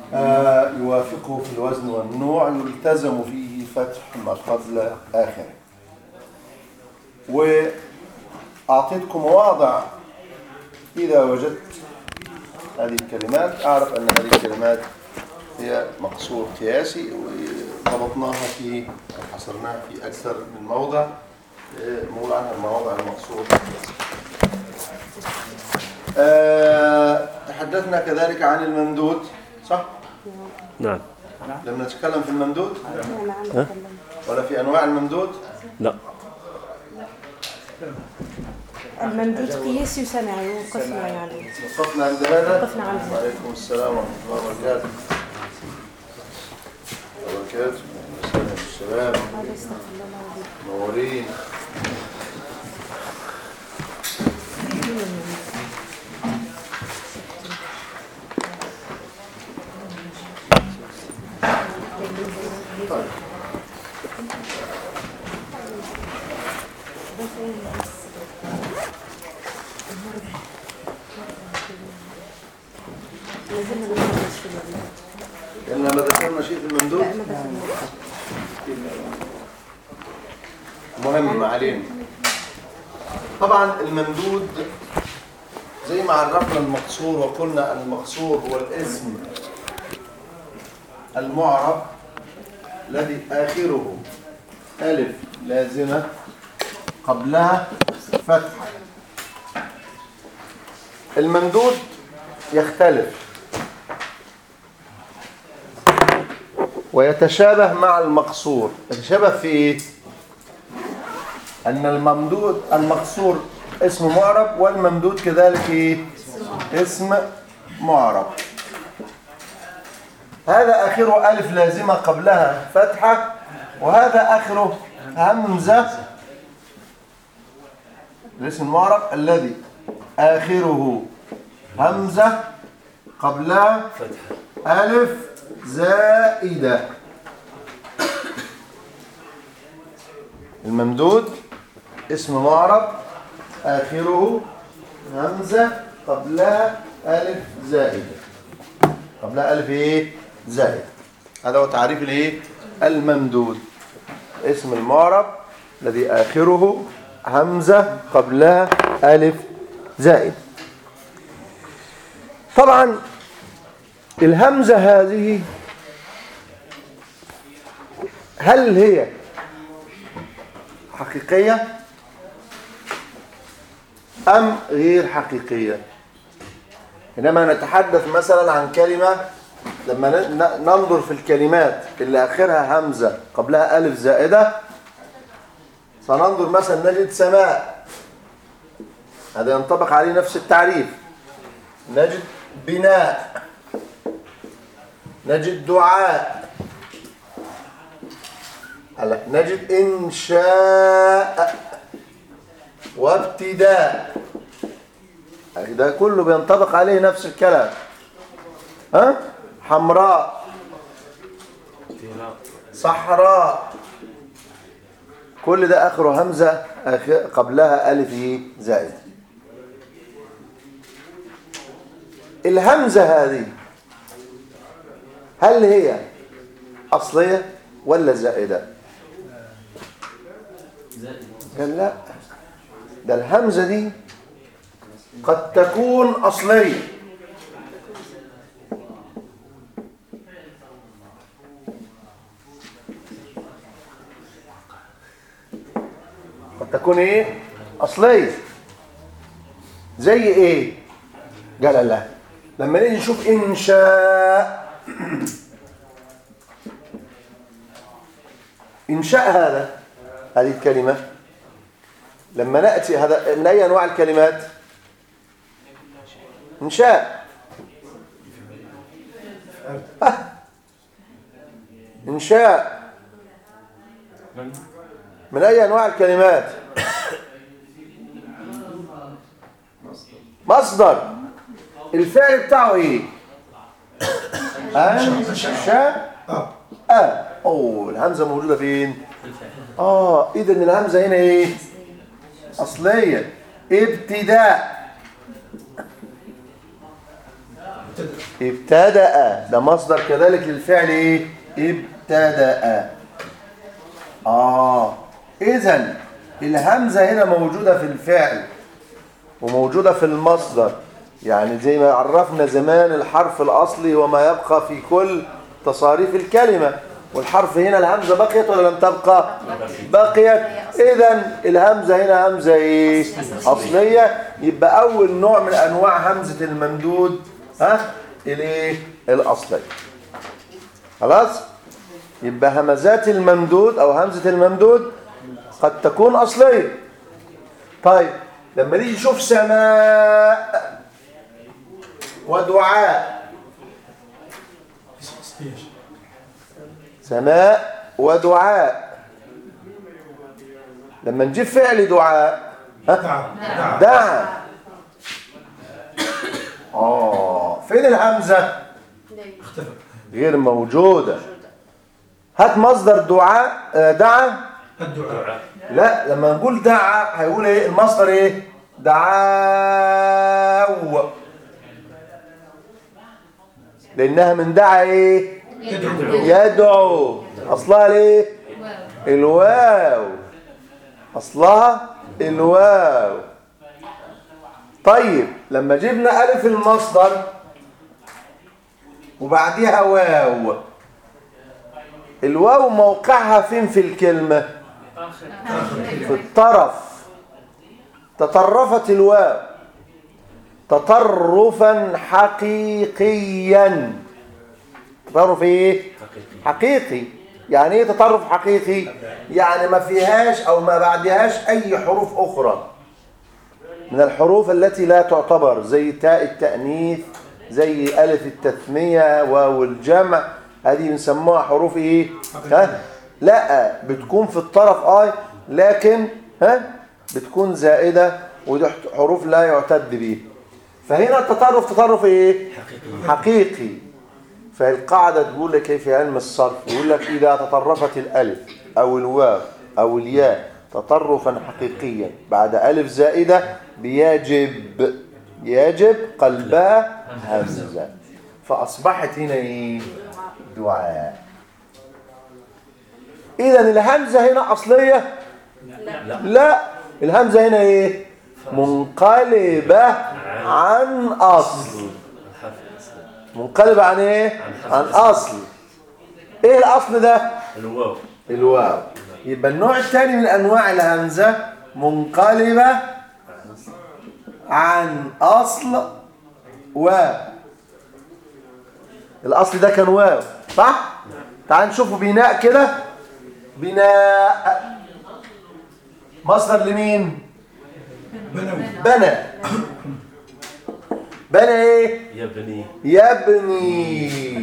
آه، يوافقه في الوزن والنوع يلتزم فيه فتح ما قبل آخره وأعطيتكم مواضع إذا وجدت هذه الكلمات أعرف أن هذه الكلمات هي مقصور قياسي وضبطناها في حصرناها في أكثر من موضع آه، نقول عنها المواضع المقصور آه، تحدثنا كذلك عن الممدود صح؟ نعم لم نتكلم في الممدود نعم تكلم ولا في أنواع الممدود لا الممدود قياسي وسمعي وقفنا يعني وقفنا عند هذا وقفنا عند هذا. وعليكم السلام ورحمة الله وبركاته وبركاته السلام السلام هذا استغفر الله العظيم منورين لازم نركز في الوقت. لأن ما ذكرنا شيء في الممدود لا ما دخلناش مهم علينا طبعا الممدود زي ما عرفنا المقصور وقلنا المقصور هو الاسم المعرب الذي آخره ألف لازمة قبلها فتحة الممدود يختلف ويتشابه مع المقصور يتشابه في ايه ان الممدود المقصور اسم معرب والممدود كذلك ايه اسم معرب هذا اخره الف لازمه قبلها فتحه وهذا اخره همزه الاسم المعرب الذي اخره همزه قبلها الف زائده الممدود اسم معرب آخره همزة قبلها ألف زائدة قبلها ألف إيه؟ زائد هذا هو تعريف الإيه؟ الممدود اسم المعرب الذي آخره همزة قبلها ألف زائد طبعا الهمزة هذه هل هي حقيقية أم غير حقيقية حينما نتحدث مثلا عن كلمة لما ن- ن- ننظر في الكلمات اللي آخرها همزة قبلها ألف زائدة سننظر مثلا نجد سماء هذا ينطبق عليه نفس التعريف نجد بناء نجد دعاء هلا نجد إنشاء وابتداء يعني ده كله بينطبق عليه نفس الكلام ها حمراء صحراء كل ده آخره همزة آخر- قبلها ألف إيه؟ زائد الهمزة هذه هل هي أصلية ولا زائدة قال لا ده الهمزة دي قد تكون أصلية قد تكون ايه أصلية زي ايه قال لا لما نيجي نشوف إنشاء إنشاء هذا هذه الكلمة لما نأتي هذا من أي أنواع الكلمات إنشاء آه. إنشاء من أي أنواع الكلمات مصدر الفعل بتاعه إيه أنشاء آه أوه الهمزة موجودة فين آه إذا الهمزة هنا إيه أصلية ابتداء ابتدأ ده مصدر كذلك للفعل ايه ابتدأ اه اذا الهمزة هنا موجودة في الفعل وموجودة في المصدر يعني زي ما عرفنا زمان الحرف الأصلي وما يبقى في كل تصاريف الكلمة والحرف هنا الهمزة بقيت ولا لم تبقى بقيت إذا الهمزة هنا همزة إيه؟ أصلية يبقى أول نوع من أنواع همزة الممدود ها الإيه الأصلية خلاص يبقى همزات الممدود أو همزة الممدود قد تكون أصلية طيب لما نيجي نشوف سماء ودعاء سماء ودعاء لما نجيب فعل دعاء ها؟ دعا اه فين الهمزه غير موجوده هات مصدر دعاء آه، دعا الدعاء لا لما نقول دعا هيقول ايه المصدر ايه دعاو لانها من دعا ايه يدعو يدعو اصلها ليه الواو اصلها الواو طيب لما جبنا الف المصدر وبعديها واو الواو موقعها فين في الكلمه في الطرف تطرفت الواو تطرفا حقيقيا تطرف ايه حقيقي يعني ايه تطرف حقيقي يعني ما فيهاش او ما بعدهاش اي حروف اخرى من الحروف التي لا تعتبر زي تاء التأنيث زي ألف التثنية واو الجمع هذه بنسموها حروف ايه ها لا بتكون في الطرف اه لكن ها بتكون زائدة ودي حروف لا يعتد بيها فهنا التطرف تطرف ايه حقيقي فالقاعدة تقول لك كيف علم الصرف يقول لك إذا تطرفت الألف أو الواو أو الياء تطرفا حقيقيا بعد ألف زائدة بيجب يجب قلبها همزة فأصبحت هنا إيه؟ دعاء إذا الهمزة هنا أصلية لا لا الهمزة هنا إيه منقلبة عن أصل الحرف منقلبة عن إيه عن أصل إيه الأصل ده الواو الواو يبقى النوع الثاني من انواع الهمزه منقلبه عن اصل واو الاصل ده كان واو صح تعال نشوفه بناء كده بناء مصدر لمين بنى بنى ايه يبني يبني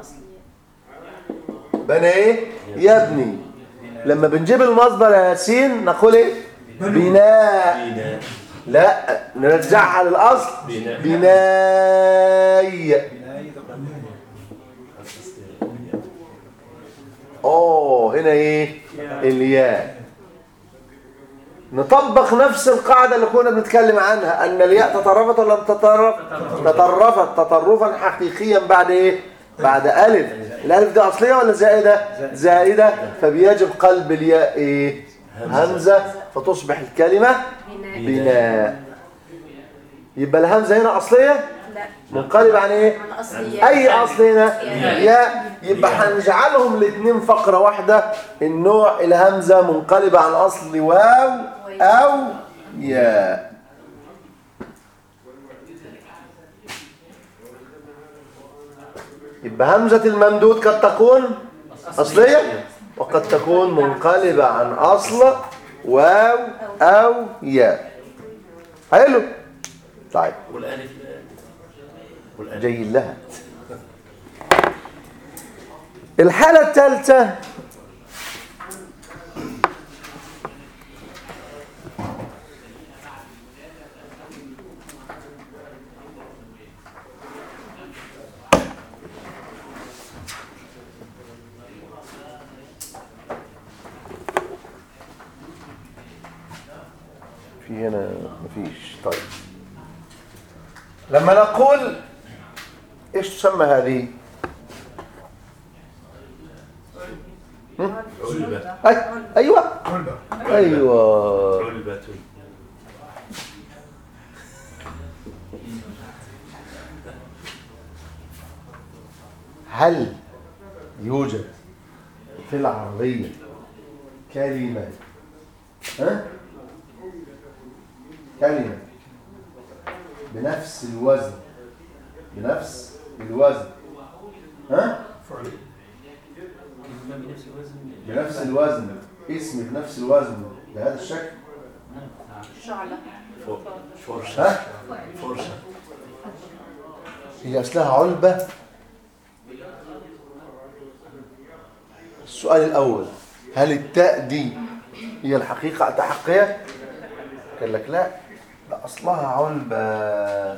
بنى ايه يبني لما بنجيب المصدر يا ياسين نقول ايه بناء بناء لا نرجعها للاصل بناء. بناي اوه هنا ايه الياء نطبق نفس القاعدة اللي كنا بنتكلم عنها أن الياء تطرفت ولا لم تطرف تطرفت تطرفا حقيقيا بعد إيه بعد ألف الألف دي أصلية ولا زائدة زائدة فبيجب قلب الياء إيه همزة فتصبح الكلمة بناء يبقى الهمزة هنا أصلية لا منقلب عن إيه عن أصلية اي اصل هنا ياء. ياء يبقى هنجعلهم الاثنين فقره واحده النوع الهمزه منقلبه عن اصل واو او ياء يبقى همزه الممدود قد تكون اصليه وقد تكون منقلبه عن اصل واو او ياء حلو طيب والالف والالف جاي لها الحالة الثالثة في هنا مفيش طيب لما نقول ايش تسمى هذه علبة أي... ايوه علبة ايوه علبة هل يوجد في العربية كلمة ها؟ كلمة بنفس الوزن بنفس الوزن ها؟ فعل كلمة بنفس الوزن بنفس الوزن اسم بنفس الوزن بهذا الشكل شعلة فر- فرشة ها؟ فرشة هي أصلها علبة السؤال الأول هل التاء دي هي الحقيقة تحقية؟ قال لك لا ده أصلها علبة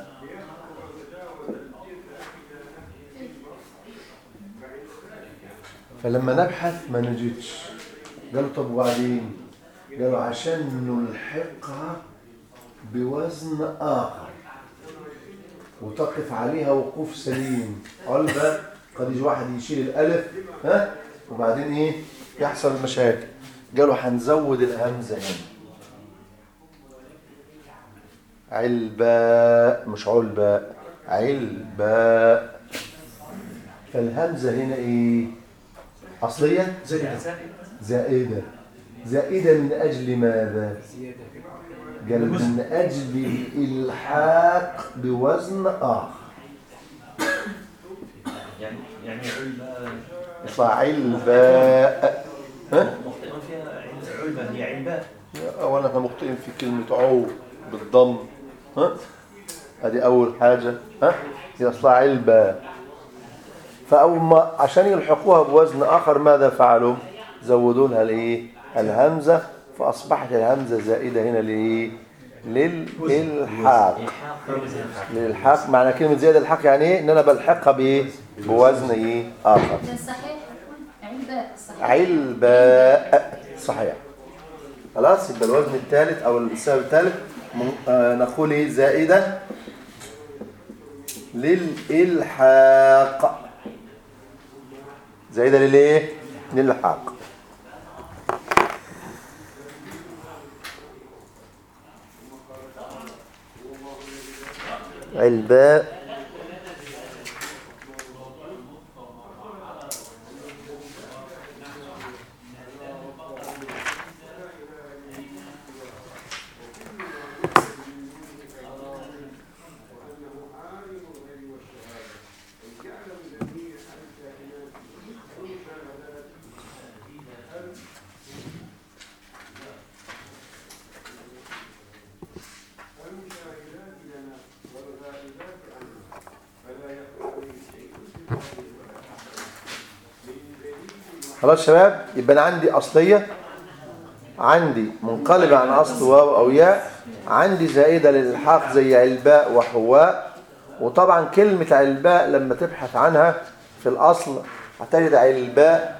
فلما نبحث ما نجدش قالوا طب وبعدين قالوا عشان نلحقها بوزن آخر وتقف عليها وقوف سليم علبة قد يجي واحد يشيل الألف ها وبعدين إيه يحصل المشاكل قالوا هنزود الهمزة هنا علباء مش علباء علباء فالهمزة هنا إيه أصلية زائدة زائدة زائدة من أجل ماذا قال من أجل الإلحاق بوزن آخر يعني يعني علبة يطلع علباء ها؟ مخطئ فيها عل- علبة هي علباء أولا احنا مخطئين في كلمة عو بالضم ها؟ هذه أول حاجة ها؟ هي أصلها علبة فأول ما عشان يلحقوها بوزن آخر ماذا فعلوا؟ زودوا لها الإيه؟ الهمزة فأصبحت الهمزة زائدة هنا لإيه؟ للإلحاق إلحاق بوزن الحاق. للإلحاق معنى كلمة زيادة الحق يعني إيه؟ إن أنا بلحقها بإيه؟ بوزن إيه؟ آخر ده صحيح علبة صحيح علباء صحيح خلاص يبقى الوزن الثالث او السبب الثالث م- آه، نقول ايه زائده للالحاق زائده للايه للالحاق علباء خلاص شباب يبقى انا عندي اصليه عندي منقلبه عن اصل واو او ياء عندي زائده للالحاق زي علباء وحواء وطبعا كلمه علباء لما تبحث عنها في الاصل هتجد علباء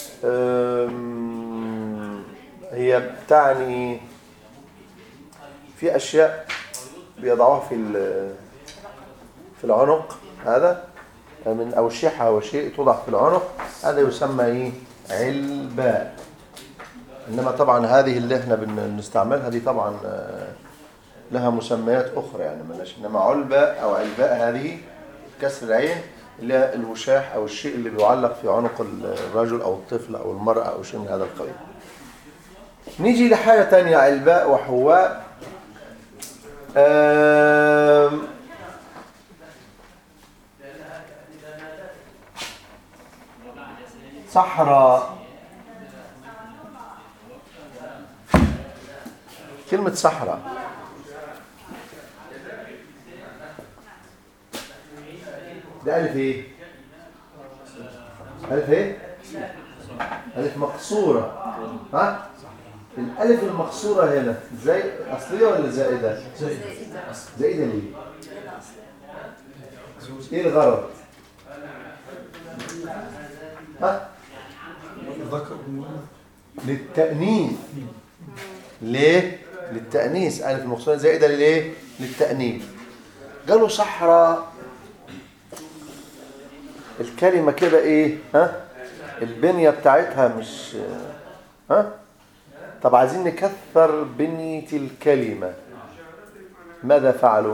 أم، هي تعني في اشياء بيضعوها في ال- في العنق هذا من أوشحة وشيء توضع في العنق هذا يسمى إيه؟ علباء إنما طبعا هذه اللي احنا بن- بنستعملها دي طبعا آه، لها مسميات أخرى يعني ملاش إنما علباء أو علباء هذه كسر العين اللي هي الوشاح أو الشيء اللي بيعلق في عنق الرجل أو الطفل أو المرأة أو شيء من هذا القبيل نيجي لحاجة تانية علباء وحواء آم، صحراء كلمة صحراء ده ألف إيه؟ ألف إيه؟ ألف مقصورة ها؟ الألف المقصورة هنا زي أصلية ولا زائدة؟ زائدة زائدة ليه؟ إيه الغرض؟ ها؟ ذكر والأنثى. للتأنيث ليه؟ للتأنيث ألف المقصورة زائدة للإيه؟ للتأنيث قالوا صحراء الكلمة كده ايه ها البنية بتاعتها مش ها طب عايزين نكثر بنية الكلمة ماذا فعلوا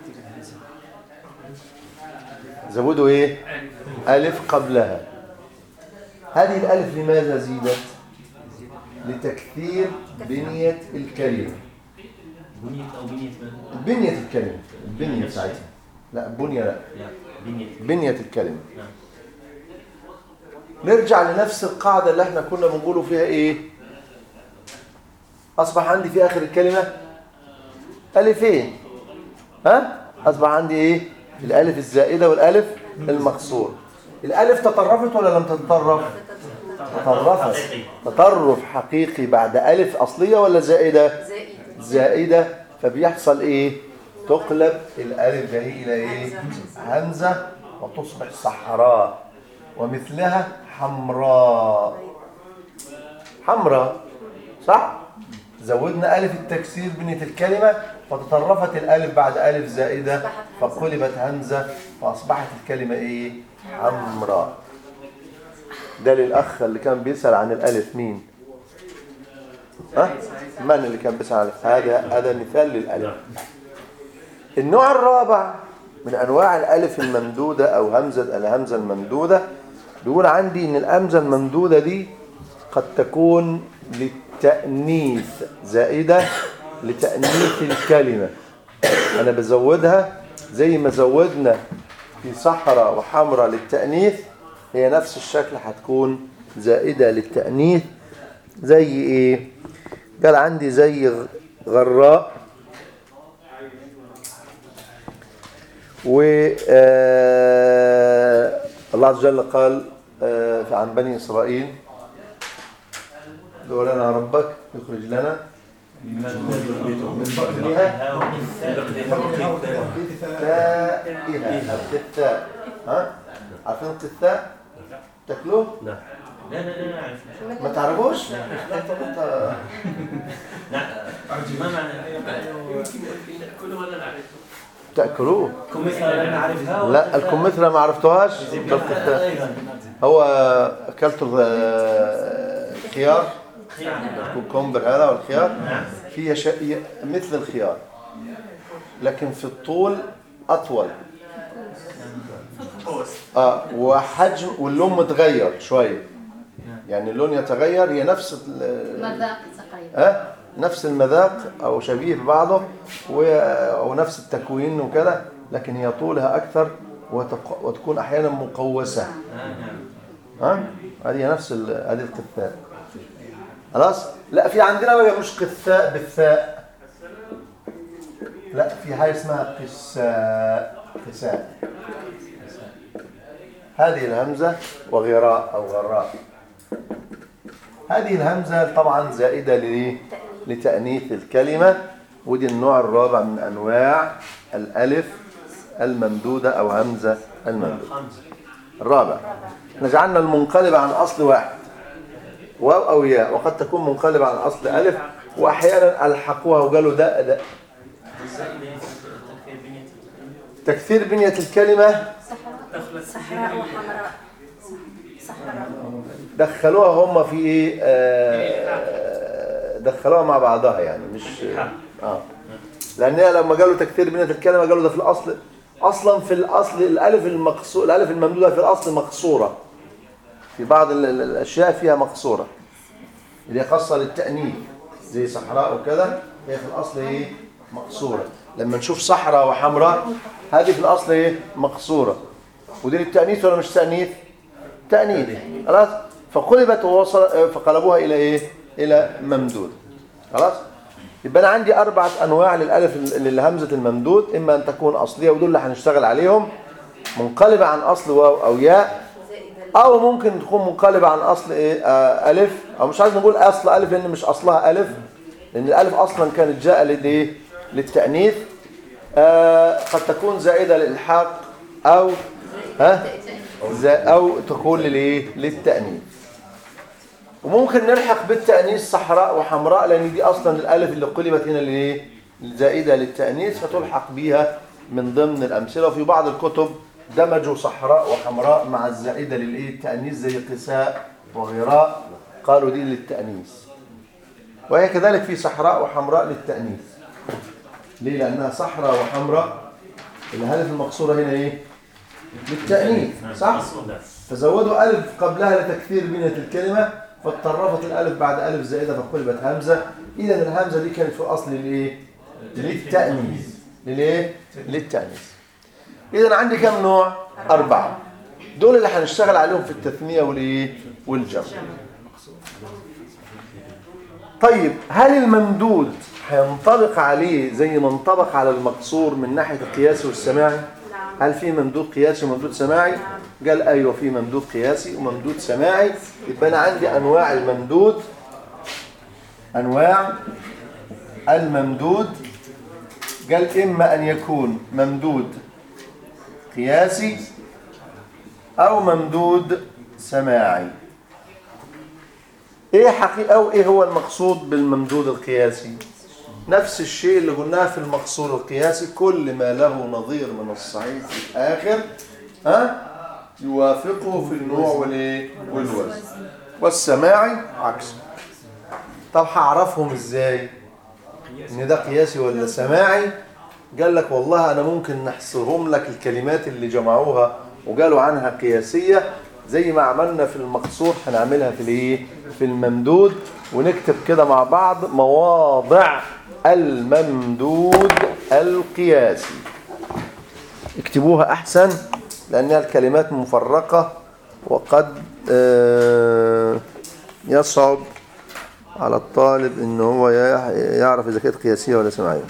زودوا ايه ألف قبلها هذه الألف لماذا زيدت لتكثير بنية الكلمة بنية أو بنية من؟ بنية الكلمة البنية بتاعتها لا بنية لا لا بنية بنية الكلمة نعم. نرجع لنفس القاعدة اللي احنا كنا بنقوله فيها ايه اصبح عندي في اخر الكلمة الفين ها اصبح عندي ايه الالف الزائدة والالف المكسور الالف تطرفت ولا لم تتطرف تطرفت حقيقي تطرف حقيقي بعد الف اصلية ولا زائدة زائد زائدة فبيحصل ايه تقلب الالف ده الى ايه همزة وتصبح صحراء ومثلها حمراء حمراء صح زودنا الف التكسير بنية الكلمة فتطرفت الالف بعد الف زائدة فقلبت همزة فاصبحت الكلمة ايه حمراء ده للاخ اللي كان بيسأل عن الالف مين ها من اللي كان بيسأل عن الالف هذا هذا مثال للالف النوع الرابع من انواع الالف الممدوده او همزه الهمزه الممدوده بيقول عندي ان الهمزه الممدوده دي قد تكون للتانيث زائده لتانيث الكلمه انا بزودها زي ما زودنا في صحراء وحمراء للتانيث هي نفس الشكل هتكون زائده للتانيث زي ايه قال عندي زي غراء و آه، الله عز وجل قال آه، عن بني إسرائيل ادعوا لنا ربك يخرج لنا من بطنها كثائها الكثاء ها عارفين الكثاء تاكلوه لا لا لا لا أعرف ما تعرفوش لا طب انت لا ما معنى تاكلوه كمثرى لا نعرفها لا الكمثرى ما عرفتوهاش طب الكثاء أيضا هو اكلت الخيار الكوكمبر هذا والخيار فيه شيء مثل الخيار لكن في الطول اطول اه وحجم واللون متغير شويه يعني اللون يتغير هي نفس ال- مذاق تقريبا ها نفس المذاق او شبيه ببعضه و- او نفس التكوين وكذا لكن هي طولها اكثر وتق- وتكون احيانا مقوسه آه، نعم ها هذه نفس ال- هذه القثاء خلاص لا في عندنا بقى مش قثاء بالثاء لا في حاجه اسمها قساء قساء هذه الهمزه وغراء او غراء هذه الهمزه طبعا زائده لإيه؟ لتانيث الكلمه ودي النوع الرابع من انواع الالف الممدوده او همزه الممدوده خمسة الرابع احنا جعلنا المنقلب عن اصل واحد واو او ياء وقد تكون منقلبة عن اصل الف واحيانا الحقوها وقالوا ده, ده الزائدة تكفير بنية تكثير بنية الكلمة صحراء وحمراء صحراء دخلوها هم في ايه آه، دخلوها مع بعضها يعني مش اه لانها لما قالوا تكثير بنية الكلمة قالوا ده في الاصل اصلا في الاصل الالف المقصور الالف الممدودة في الاصل مقصورة في بعض ال- ال- الاشياء فيها مقصورة اللي هي خاصة للتأنيث زي صحراء وكذا هي في الاصل ايه مقصورة لما نشوف صحراء وحمراء هذه في الاصل ايه مقصورة ودي للتأنيث ولا مش تأنيث تأنيث خلاص فقلبت ووصل فقلبوها إلى إيه إلى ممدود خلاص يبقى أنا عندي أربعة أنواع للألف للهمزة الممدود إما أن تكون أصلية ودول اللي هنشتغل عليهم منقلبة عن أصل واو أو ياء زائد أو ممكن تكون منقلبة عن أصل إيه آه ألف أو مش عايز نقول أصل ألف لأن مش أصلها ألف لأن الألف أصلا كانت جاء للإيه للتأنيث آه قد تكون زائدة للإلحاق أو ها زي- او تكون للايه للتانيث وممكن نلحق بالتانيث صحراء وحمراء لان دي اصلا الالف اللي قلبت هنا للايه زائده للتانيث فتلحق بيها من ضمن الامثله وفي بعض الكتب دمجوا صحراء وحمراء مع الزائدة للإيه التأنيث زي قساء وغراء قالوا دي للتأنيث وهي كذلك في صحراء وحمراء للتأنيث ليه لأنها صحراء وحمراء الهدف المقصورة هنا إيه للتأنيث صح فزودوا ألف قبلها لتكثير بنية الكلمة فاتطرفت الألف بعد ألف زائدة فقلبت همزة إذا الهمزة دي كانت في الأصل للإيه للتأنيث للإيه للتأنيث إذا عندي كم نوع أربعة دول اللي هنشتغل عليهم في التثنية والإيه والجمع طيب هل الممدود هينطبق عليه زي ما انطبق على المقصور من ناحية القياسي والسماعي نعم هل في ممدود قياسي وممدود سماعي قال ايوه في ممدود قياسي وممدود سماعي يبقى انا عندي انواع الممدود انواع الممدود قال اما ان يكون ممدود قياسي او ممدود سماعي ايه حقيقة او ايه هو المقصود بالممدود القياسي نفس الشيء اللي قلناه في المقصور القياسي كل ما له نظير من الصحيح في الآخر ها يوافقه في النوع والايه والوزن والسماعي عكسه طب هعرفهم ازاي ان ده قياسي ولا سماعي قال لك والله انا ممكن نحصرهم لك الكلمات اللي جمعوها وقالوا عنها قياسية زي ما عملنا في المقصور هنعملها في الايه في الممدود ونكتب كده مع بعض مواضع الممدود القياسي اكتبوها احسن لانها الكلمات مفرقة وقد آه، يصعب على الطالب ان هو يع- يعرف اذا كانت قياسية ولا سماعية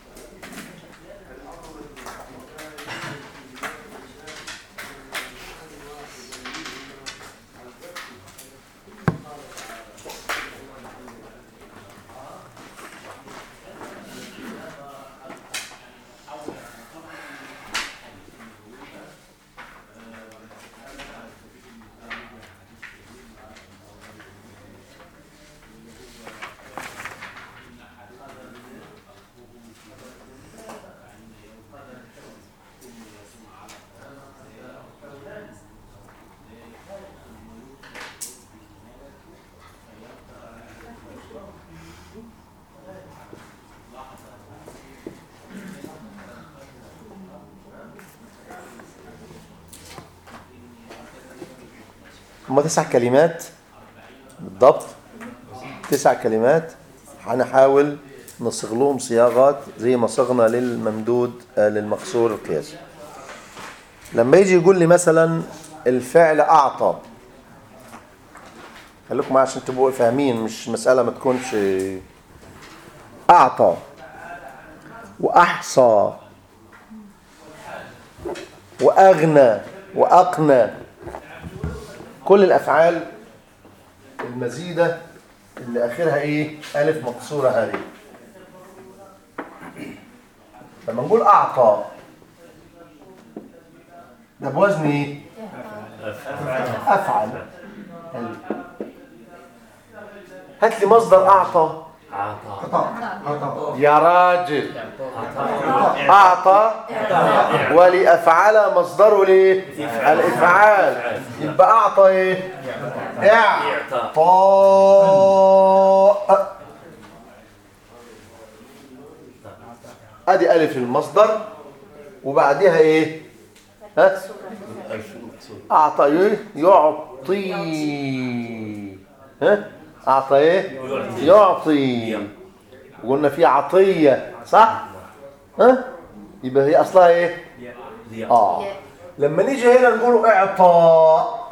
هم تسع كلمات بالضبط تسع كلمات هنحاول نصيغ لهم صياغات زي ما صغنا للممدود آه، للمقصور القياسي لما يجي يقول لي مثلا الفعل أعطى خليكم معايا عشان تبقوا فاهمين مش مسألة ما تكونش أعطى وأحصى وأغنى وأقنى كل الافعال المزيده اللي اخرها ايه الف مقصوره هذه لما نقول اعطى ده بوزن ايه افعل حلو. هات لي مصدر اعطى يا راجل اعطى ولافعل مصدره ليه الافعال يبقى اعطى ايه اعطاء ادي الف المصدر وبعدها ايه ها اعطى ايه يعطي ها اعطى ايه يعطي وقلنا في عطيه صح ها يبقى هي اصلها ايه اه لما نيجي هنا نقول اعطاء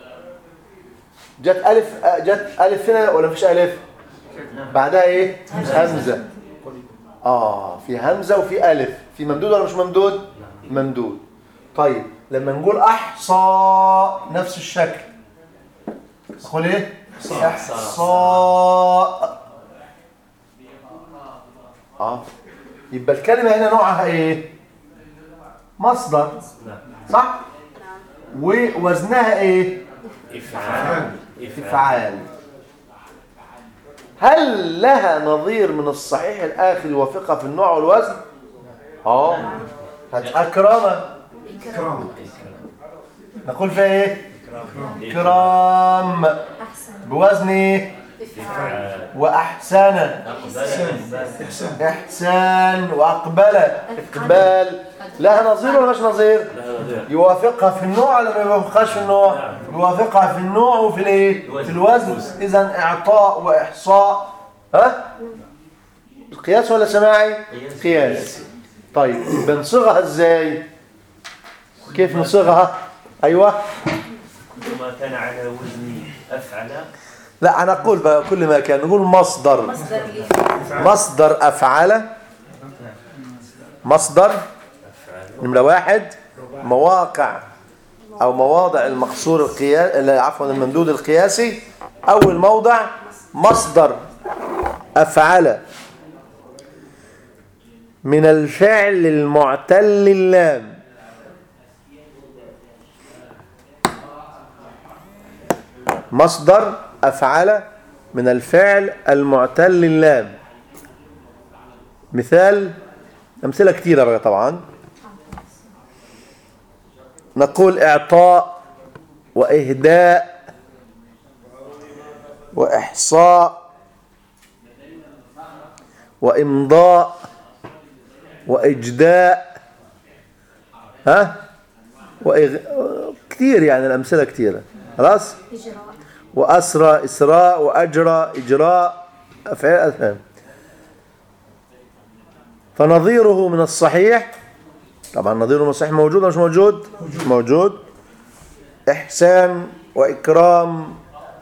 جت الف جت الف هنا ولا مفيش الف بعدها ايه همزه اه في همزه وفي الف في ممدود ولا مش ممدود ممدود طيب لما نقول احصى نفس الشكل اقول ايه احصاء اه يبقى الكلمه هنا نوعها ايه مصدر صح ووزنها ايه إفعال افعال هل لها نظير من الصحيح الاخر يوافقها في النوع والوزن اه هات اكرم كرام نقول فيها ايه كرام أحسن بوزن ايه إفعال واحسن احسان احسان واقبل اقبال لها نظير ولا مش نظير يوافقها في النوع ولا ما يوافقهاش في النوع يوافقها في النوع وفي الايه في الوزن اذا اعطاء واحصاء ها قياس ولا سماعي قياس طيب بنصيغها ازاي كيف نصيغها ايوه وما كان على وزن افعل لا انا اقول بقى كل ما كان نقول مصدر مصدر لي مصدر افعل مصدر نمرة واحد مواقع أو مواضع المقصور القياسي عفوا الممدود القياسي أول موضع مصدر أفعل من الفعل المعتل اللام مصدر أفعل من الفعل المعتل اللام مثال أمثلة كثيرة بقى طبعا نقول إعطاء وإهداء وإحصاء وإمضاء وإجداء ها وإغ... كثير يعني الأمثلة كثيرة خلاص إجراء وأسرى إسراء وأجرى إجراء أفعال أفعال فنظيره من الصحيح طبعا نظيره من الصحيح موجود ولا مش موجود موجود إحسان وإكرام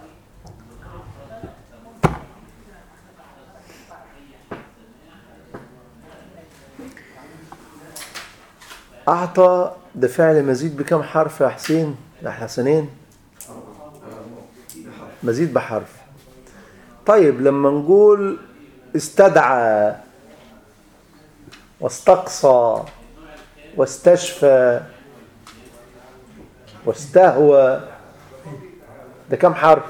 أعطى ده فعل مزيد بكم حرف يا حسين يا حسنين مزيد بحرف طيب لما نقول استدعى واستقصى واستشفى واستهوى ده كم حرف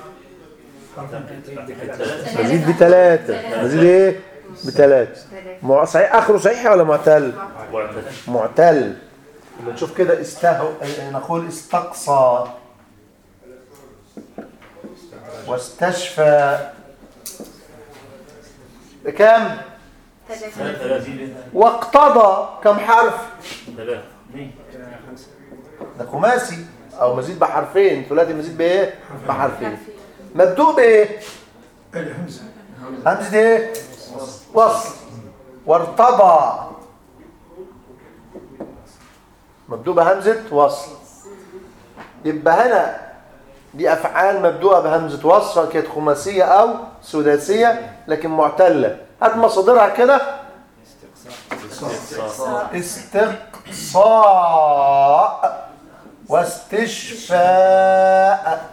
مزيد بثلاثة مزيد ايه بثلاثة مع- صحيح اخره صحيح ولا معتل معتل لما نشوف كده استهو نقول استقصى واستشفى كم ثلاثة واقتضى كم حرف ثلاثة ده خماسي او مزيد بحرفين ثلاثي مزيد بايه بحرفين مبدوء بايه الهمزة همزه ايه وصل وارتضى مبدوء بهمزه وصل يبقى هنا دي افعال مبدوءه بهمزه وصل سواء كانت خماسيه او سداسيه لكن معتله هات مصادرها كده استقصاء واستشفاء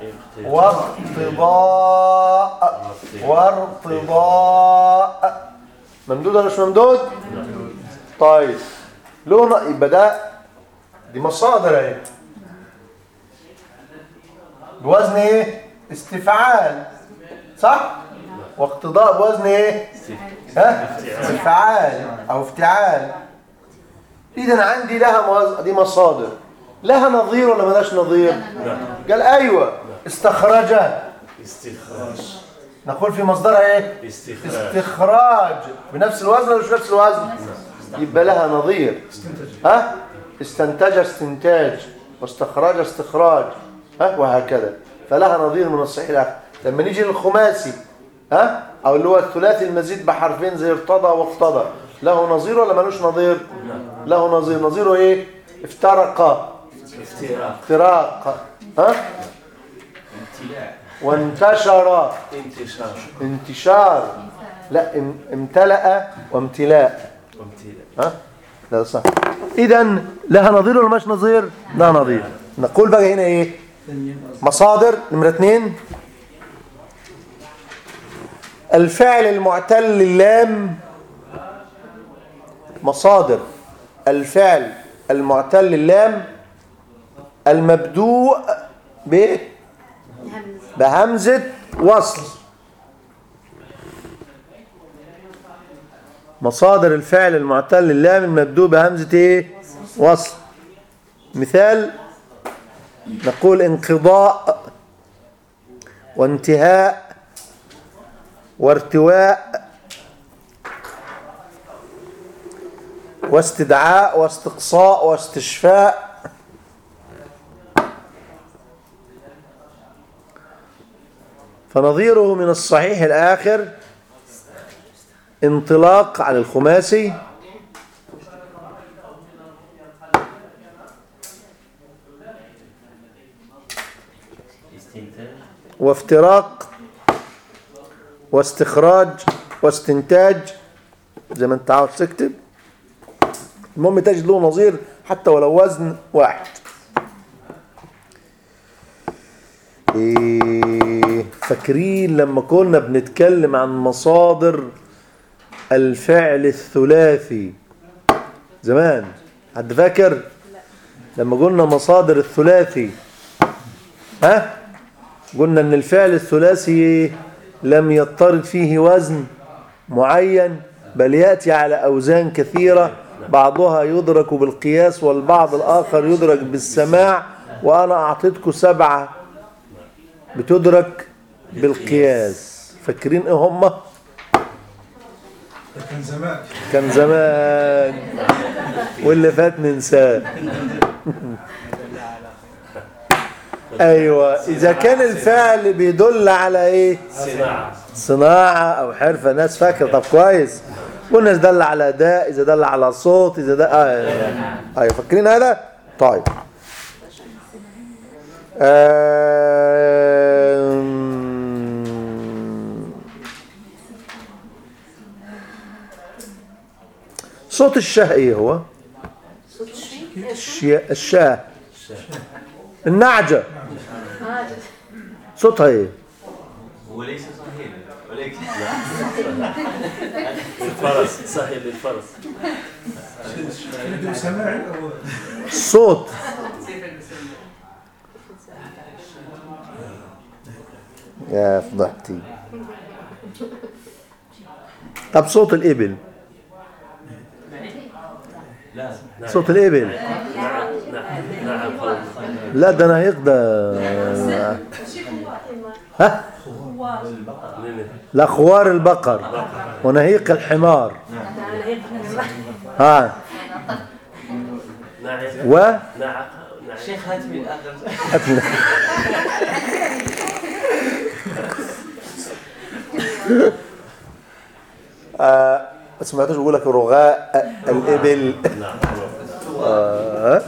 واقتضاء وارتضاء ممدود ولا مش ممدود طيب لونه يبقى ده دي مصادر اهي بوزن ايه استفعال صح واقتضاء بوزن ايه ها استفعال او افتعال اذا عندي لها موز... دي مصادر لها نظير ولا ملاش نظير قال ايوه استخرج استخراج نقول في مصدرها ايه استخراج استخراج بنفس الوزن ولا مش نفس الوزن يبقى لها نظير ها استنتج استنتاج واستخرج استخراج ها وهكذا فلها نظير من الصحيح الآخر لما نيجي للخماسي ها او اللي هو الثلاثي المزيد بحرفين زي ارتضى واقتضى له نظير ولا ملوش نظير له نظير نظيره ايه افترق افتراق افتراق ها امتلاء وانتشر انتشار انتشار لا ام- امتلأ وامتلاء وامتلاء ها لا صح اذا لها نظير ولا مش نظير لا نظير نقول بقى هنا ايه مصادر نمرة اثنين الفعل المعتل اللام مصادر الفعل المعتل اللام المبدوء ب همزة بهمزة وصل مصادر الفعل المعتل اللام المبدوء بهمزة ايه وصل مثال نقول انقضاء وانتهاء وارتواء واستدعاء واستقصاء واستشفاء فنظيره من الصحيح الآخر انطلاق على الخماسي استنتاج وافتراق واستخراج واستنتاج زي ما انت عاوز تكتب المهم تجد له نظير حتى ولو وزن واحد إيه فاكرين لما كنا بنتكلم عن مصادر الفعل الثلاثي زمان حد فاكر لما قلنا مصادر الثلاثي ها قلنا ان الفعل الثلاثي لم يضطرد فيه وزن معين بل يأتي على أوزان كثيرة بعضها يدرك بالقياس والبعض الآخر يدرك بالسماع وأنا أعطيتكم سبعة بتدرك بالقياس فاكرين ايه هم ده كان زمان كان زمان واللي فات ننساه ايوه اذا كان الفعل بيدل على ايه صناعة صناعة أو حرفة ناس فاكرة طب كويس قلنا إذا دل على أداء إذا دل على صوت إذا دل آه. أيوة فاكرين هذا؟ طيب آم. صوت الشاه إيه هو؟ صوت الشيء الشيا- الشاه النعجة اه صوتها إيه؟ وليس صحيح ولكن الفرس صحيح للفرس فيديو سماعي او صوت يا فضحتي طب صوت الإبل لا نعم صوت الإبل نعم نعم نعم خلاص. لا ده نهيق ده ها نعم. لا خوار البقر ونهيق الحمار ها نعم و نعم نعم شيخ هاتمي الآخر آه سمعتوش بيقول لك رغاء الإبل نعم آه.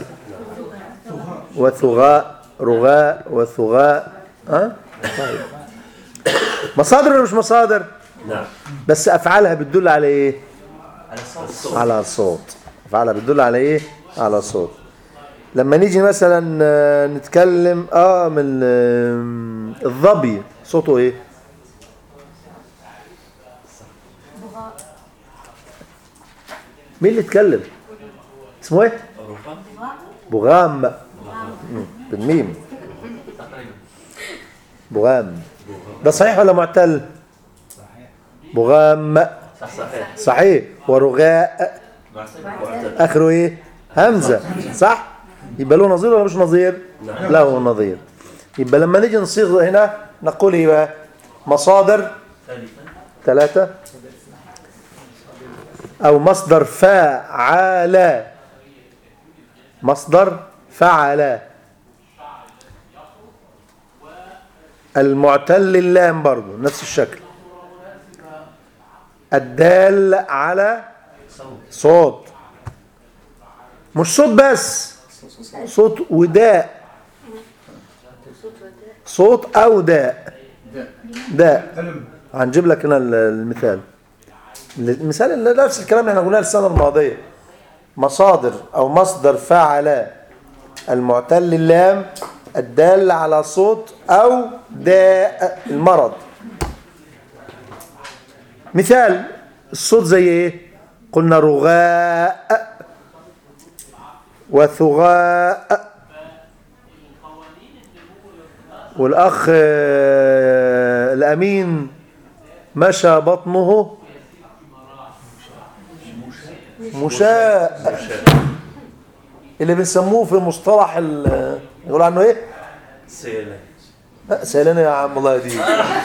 وثغاء رغاء وثغاء ها طيب مصادر ولا مش مصادر نعم بس افعالها بتدل على ايه على الصوت على الصوت افعالها بتدل على ايه على الصوت لما نيجي مثلا آه، نتكلم اه من آه، الظبي صوته ايه مين اللي اتكلم اسمه ايه الرفا بغام مم، بالميم بغام ده صحيح ولا معتل بغام صح صحيح صحيح ورغاء معتد اخره ايه همزه صح يبقى له نظير ولا مش نظير نعم. له نظير يبقى لما نيجي نصيغ هنا نقول ايه بقى مصادر ثالثا ثلاثة أو مصدر فعل مصدر فعل المعتل اللام برضو نفس الشكل الدال على صوت صوت مش صوت بس صوت وداء صوت أو داء داء ألم هنجيب لك هنا ال- المثال المثال اللي نفس الكلام اللي احنا قلناه السنه الماضيه مصادر او مصدر فعل المعتل اللام الدال على صوت او داء المرض مثال الصوت زي ايه قلنا رغاء وثغاء والاخ آه، الامين مشى بطنه مشاء اللي بنسموه في مصطلح ال- يقول عنه ايه سيلة ها، سهلنا يا عم الله يهديك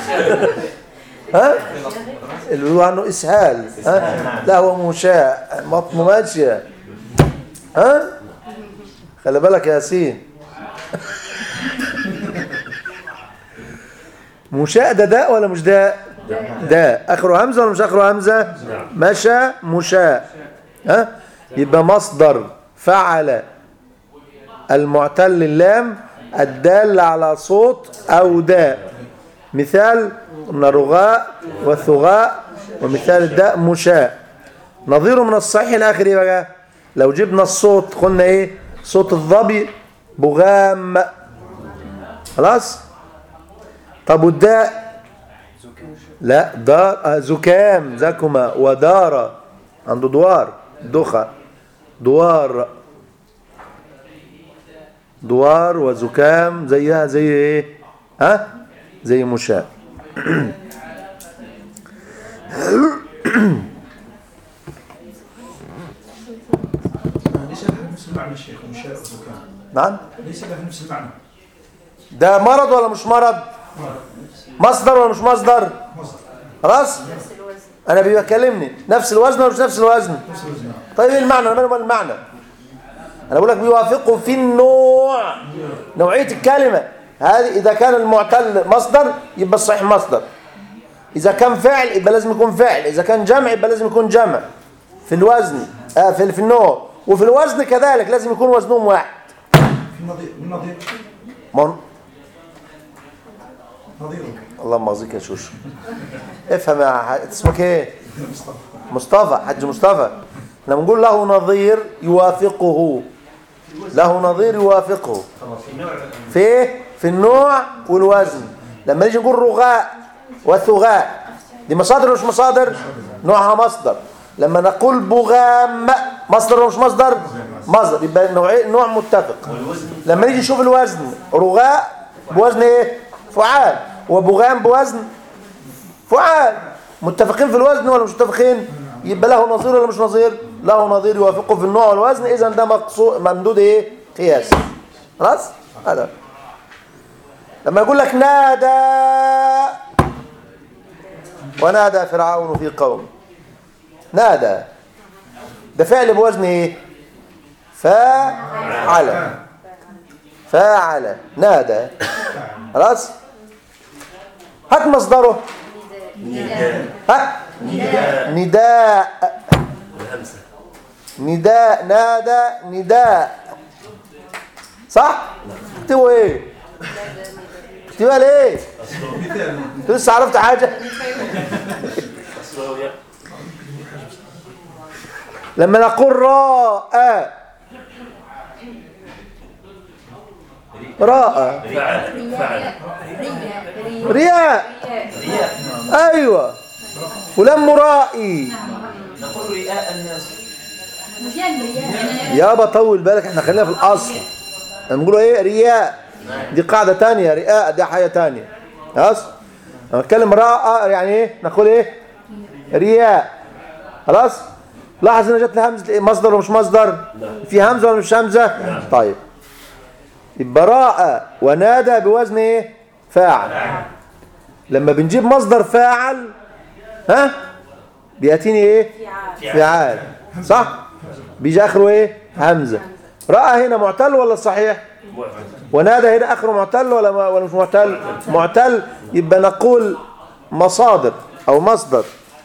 ها اللي بيقولوا عنه اسهال ها لا هو مشاء بطنه ماشيه ها خلي بالك يا ياسين مشاء ده داء ولا مش داء داء اخره همزه ولا مش اخره همزه مشى مشاء ها يبقى مصدر فعل المعتل اللام الدال على صوت أو داء مثال قلنا رغاء وثغاء ومثال الداء مشاء نظيره من الصحيح الآخر إيه بقى لو جبنا الصوت قلنا إيه صوت الظبي بغام خلاص طب والداء لا دار آه، زكام زكما ودار عنده دوار دخة دوار دوار وزكام زيها زي ايه ها زي مشاء ليس لها نفس المعنى الشيخ مشاء وزكام نعم ليس لها نفس المعنى ده مرض ولا مش مرض مصدر ولا مش مصدر مصدر خلاص نفس الوزن انا بيكلمني نفس الوزن ولا مش نفس الوزن نفس الوزن طيب ايه المعنى انا مالي مال المعنى انا بقول لك بيوافقه في النوع نوعيه الكلمه هذه اذا كان المعتل مصدر يبقى الصحيح مصدر اذا كان فعل يبقى لازم يكون فعل اذا كان جمع يبقى لازم يكون جمع في الوزن آه في في النوع وفي الوزن كذلك لازم يكون وزنهم واحد في نظير من نظير ما هو- نظير اللهم اغزيك يا شوشو افهم يا ح- اسمك ايه مصطفى مصطفى حج مصطفى لما نقول له نظير يوافقه له نظير يوافقه في ايه في النوع والوزن لما نيجي نقول رغاء وثغاء دي مصادر ولا مش مصادر نوعها مصدر لما نقول بغام مصدر ولا مش مصدر مصدر يبقى نوع نوع متفق والوزن لما نيجي نشوف الوزن رغاء بوزن ايه فعال وبغام بوزن فعال متفقين في الوزن ولا مش متفقين يبقى له نظير ولا مش نظير له نظير يوافقه في النوع والوزن اذا ده مقصود ممدود ايه قياس خلاص هذا لما يقول لك نادى ونادى فرعون في قوم نادى ده فعل بوزن ايه فاعل فاعل نادى خلاص هات مصدره ها نداء والهمسة نداء نادى نداء صح اكتبوا ايه اكتبها ليه مثال انت لسه عرفت حاجه أصله يا لما نقول راى راى فعل فعل رياء رياء ايوه فلان مرائي نقول رياء الناس مزيان رياء يابا طول بالك احنا خلينا في الاصل نقولوا ايه رياء دي قاعده تانية رياء دي حاجه تانية خلاص لما نتكلم راء يعني ايه نقول ايه رياء خلاص لاحظ ان جت لي همزه إيه؟ مصدر ولا مش مصدر في همزه ولا مش همزه طيب يبقى راء ونادى بوزن ايه فاعل لما بنجيب مصدر فاعل ها بياتيني ايه فعال صح بيجي اخره ايه همزه راى هنا معتل ولا صحيح ونادى هنا اخره معتل ولا ما ولا مش معتل معتل يبقى نقول مصادر او مصدر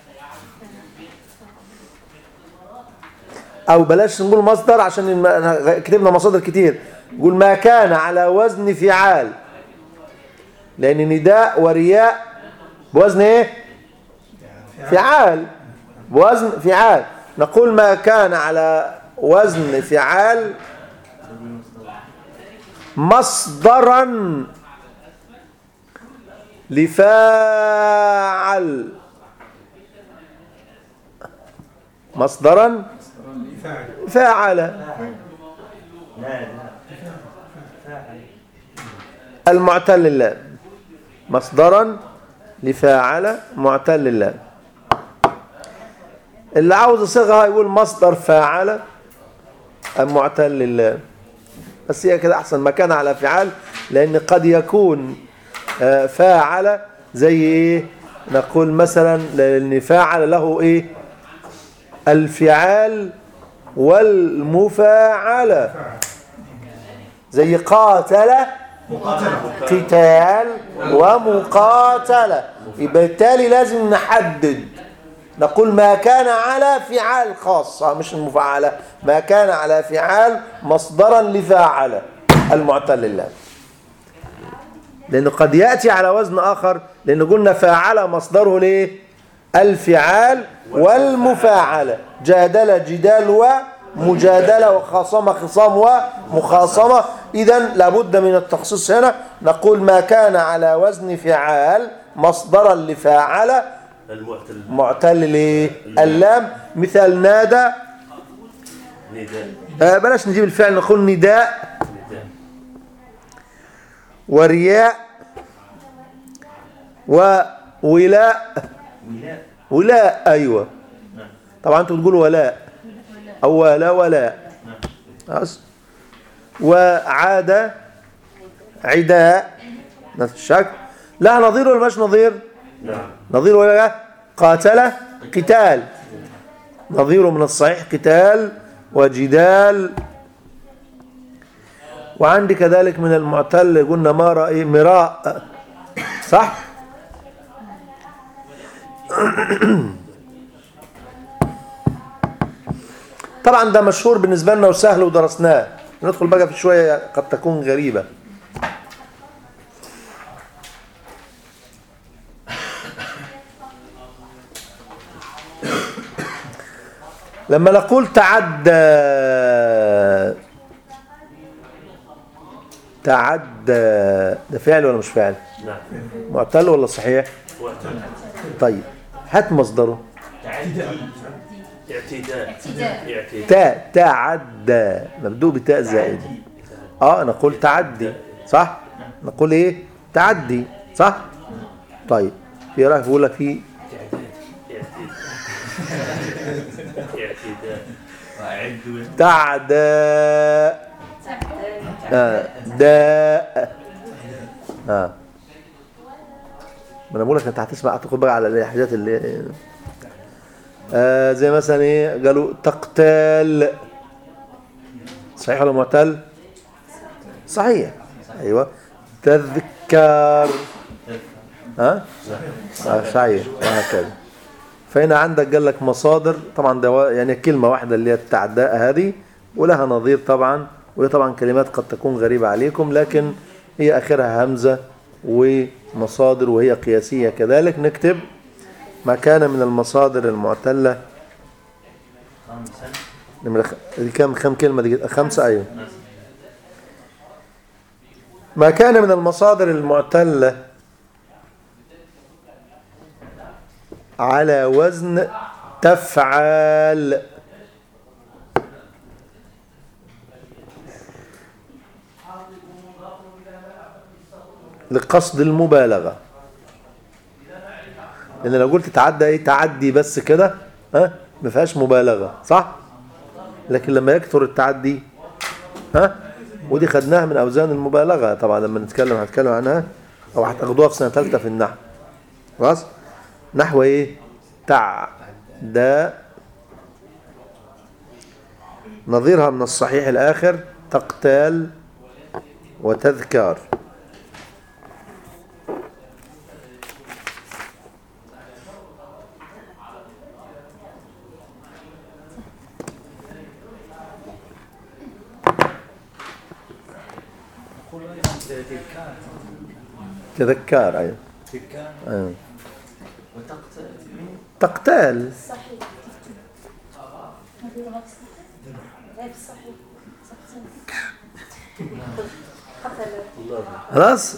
او بلاش نقول مصدر عشان الم- كتبنا مصادر كتير نقول ما كان على وزن فعال لان نداء ورياء بوزن ايه فعال بوزن فعال نقول ما كان على وزن فعال مصدرا لفاعل مصدرا فاعل فاعل المعتل اللام مصدرا لفاعل معتل اللام اللي عاوز يصيغها يقول مصدر فاعل المعتل اللام بس هي كده احسن ما كان على فعال لان قد يكون آه، فاعل زي ايه نقول مثلا لان فاعل له ايه الفعال والمفاعله زي قاتل قتال ومقاتله يبقى بالتالي لازم نحدد نقول ما كان على فعال خاصة مش المفعلة ما كان على فعال مصدرا لفاعل المعتل الله لأنه قد يأتي على وزن آخر لأنه قلنا فاعل مصدره ليه الفعال والمفاعلة جادل جدال ومجادلة وخاصمة خصام ومخاصمة إذا لابد من التخصيص هنا نقول ما كان على وزن فعال مصدرا لفاعل المعتل معتل ليه اللام مثال نادى نداء آه بلاش نجيب الفعل نقول نداء نداء ورياء وولاء ولاء ولاء ايوه نعم. طبعا انتوا بتقولوا ولاء او ولاء ولاء نعم. خلاص وعاد عداء نفس الشكل لها نظير ولا مش نظير نعم نظير ولا لا قاتل قتال نظير من الصحيح قتال وجدال وعندي كذلك من المعتل قلنا مارا ايه مراء صح طبعا ده مشهور بالنسبة لنا وسهل ودرسناه ندخل بقى في شوية قد تكون غريبة لما نقول تعدى تعدى ده فعل ولا مش فعل نعم معتل ولا صحيح معتل طيب هات مصدره اعتداء اعتداء اعتداء تاء تعدى مبدوء بتاء زائد اه نقول تعدي صح نقول ايه تعدي صح طيب في رايك بيقول لك في اعتداء اعتداء تعدى آه داء اه ما انا بقول لك انت هتسمع تاخد بقى على الحاجات اللي آه زي مثلا ايه قالوا تقتال صحيح ولا معتل صحيح ايوه تذكار ها آه صحيح وهكذا فهنا عندك قال لك مصادر طبعا ده يعني كلمة واحدة اللي هي التعداء هذه ولها نظير طبعا وهي طبعا كلمات قد تكون غريبة عليكم لكن هي آخرها همزة ومصادر وهي قياسية كذلك نكتب ما كان من المصادر المعتلة خمسا نمرة خ... دي كم كم كلمة دي خمسة أيوة ما كان من المصادر المعتلة على وزن تفعال لقصد المبالغة لأن لو قلت تعدى ايه تعدي بس كده ها ما فيهاش مبالغة صح لكن لما يكثر التعدي ها ودي خدناها من أوزان المبالغة طبعا لما نتكلم هنتكلم عنها أو هتاخدوها في سنة ثالثة في النحو خلاص نحو ايه تعدى نظيرها من الصحيح الآخر تقتال وتذكار تذكار أيوة أيوة. تقتال صحيح غير صحيح قتل خلاص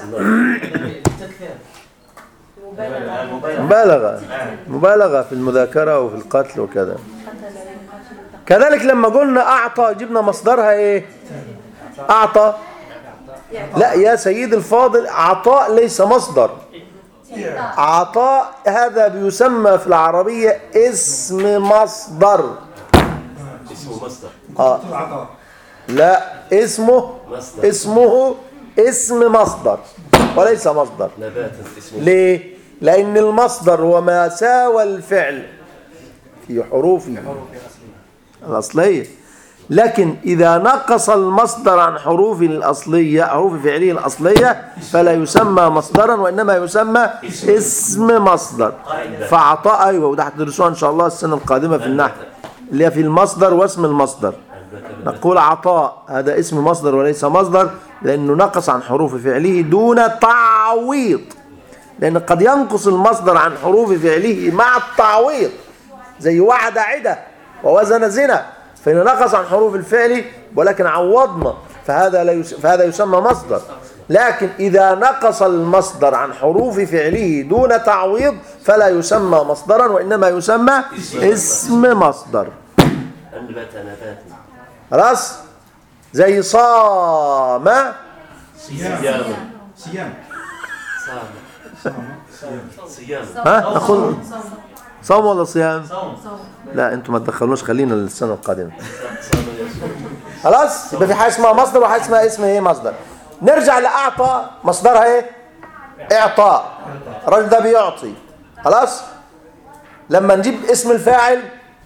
مبالغة مبالغة مبالغة في المذاكرة وفي القتل وكذا قتل كذلك لما قلنا أعطى جبنا مصدرها إيه أعطى لا يا سيد الفاضل عطاء ليس مصدر عطاء هذا بيسمى في العربية اسم مصدر اسمه مصدر آه. العطاء لا اسمه مصدر اسمه اسم مصدر وليس مصدر نبات اسمه ليه؟ لأن المصدر هو ما ساوى الفعل في حروفه الأصلية لكن إذا نقص المصدر عن حروفه الأصلية حروف فعله الأصلية فلا يسمى مصدرا وإنما يسمى اسم مصدر فعطاء أيوة وده هتدرسوها إن شاء الله السنة القادمة في النحو اللي هي في المصدر واسم المصدر نقول عطاء هذا اسم مصدر وليس مصدر لأنه نقص عن حروف فعله دون تعويض لأن قد ينقص المصدر عن حروف فعله مع التعويض زي وعد عدة ووزن زنا فإن نقص عن حروف الفعل ولكن عوضنا فهذا لا يس... فهذا يسمى مصدر لكن إذا نقص المصدر عن حروف فعله دون تعويض فلا يسمى مصدرا وإنما يسمى اسم مصدر أنبت نبات خلاص زي صام صيام صيام صيام صام صام صيام صيام ها نقول صوم ولا صيام صوم لا انتوا ما تدخلونوش خلينا للسنه القادمه صام يصوم خلاص يبقى في حاجه اسمها مصدر وحاجه اسمها اسم ايه مصدر نرجع لاعطى مصدرها ايه اعطاء الراجل ده بيعطي خلاص لما نجيب اسم الفاعل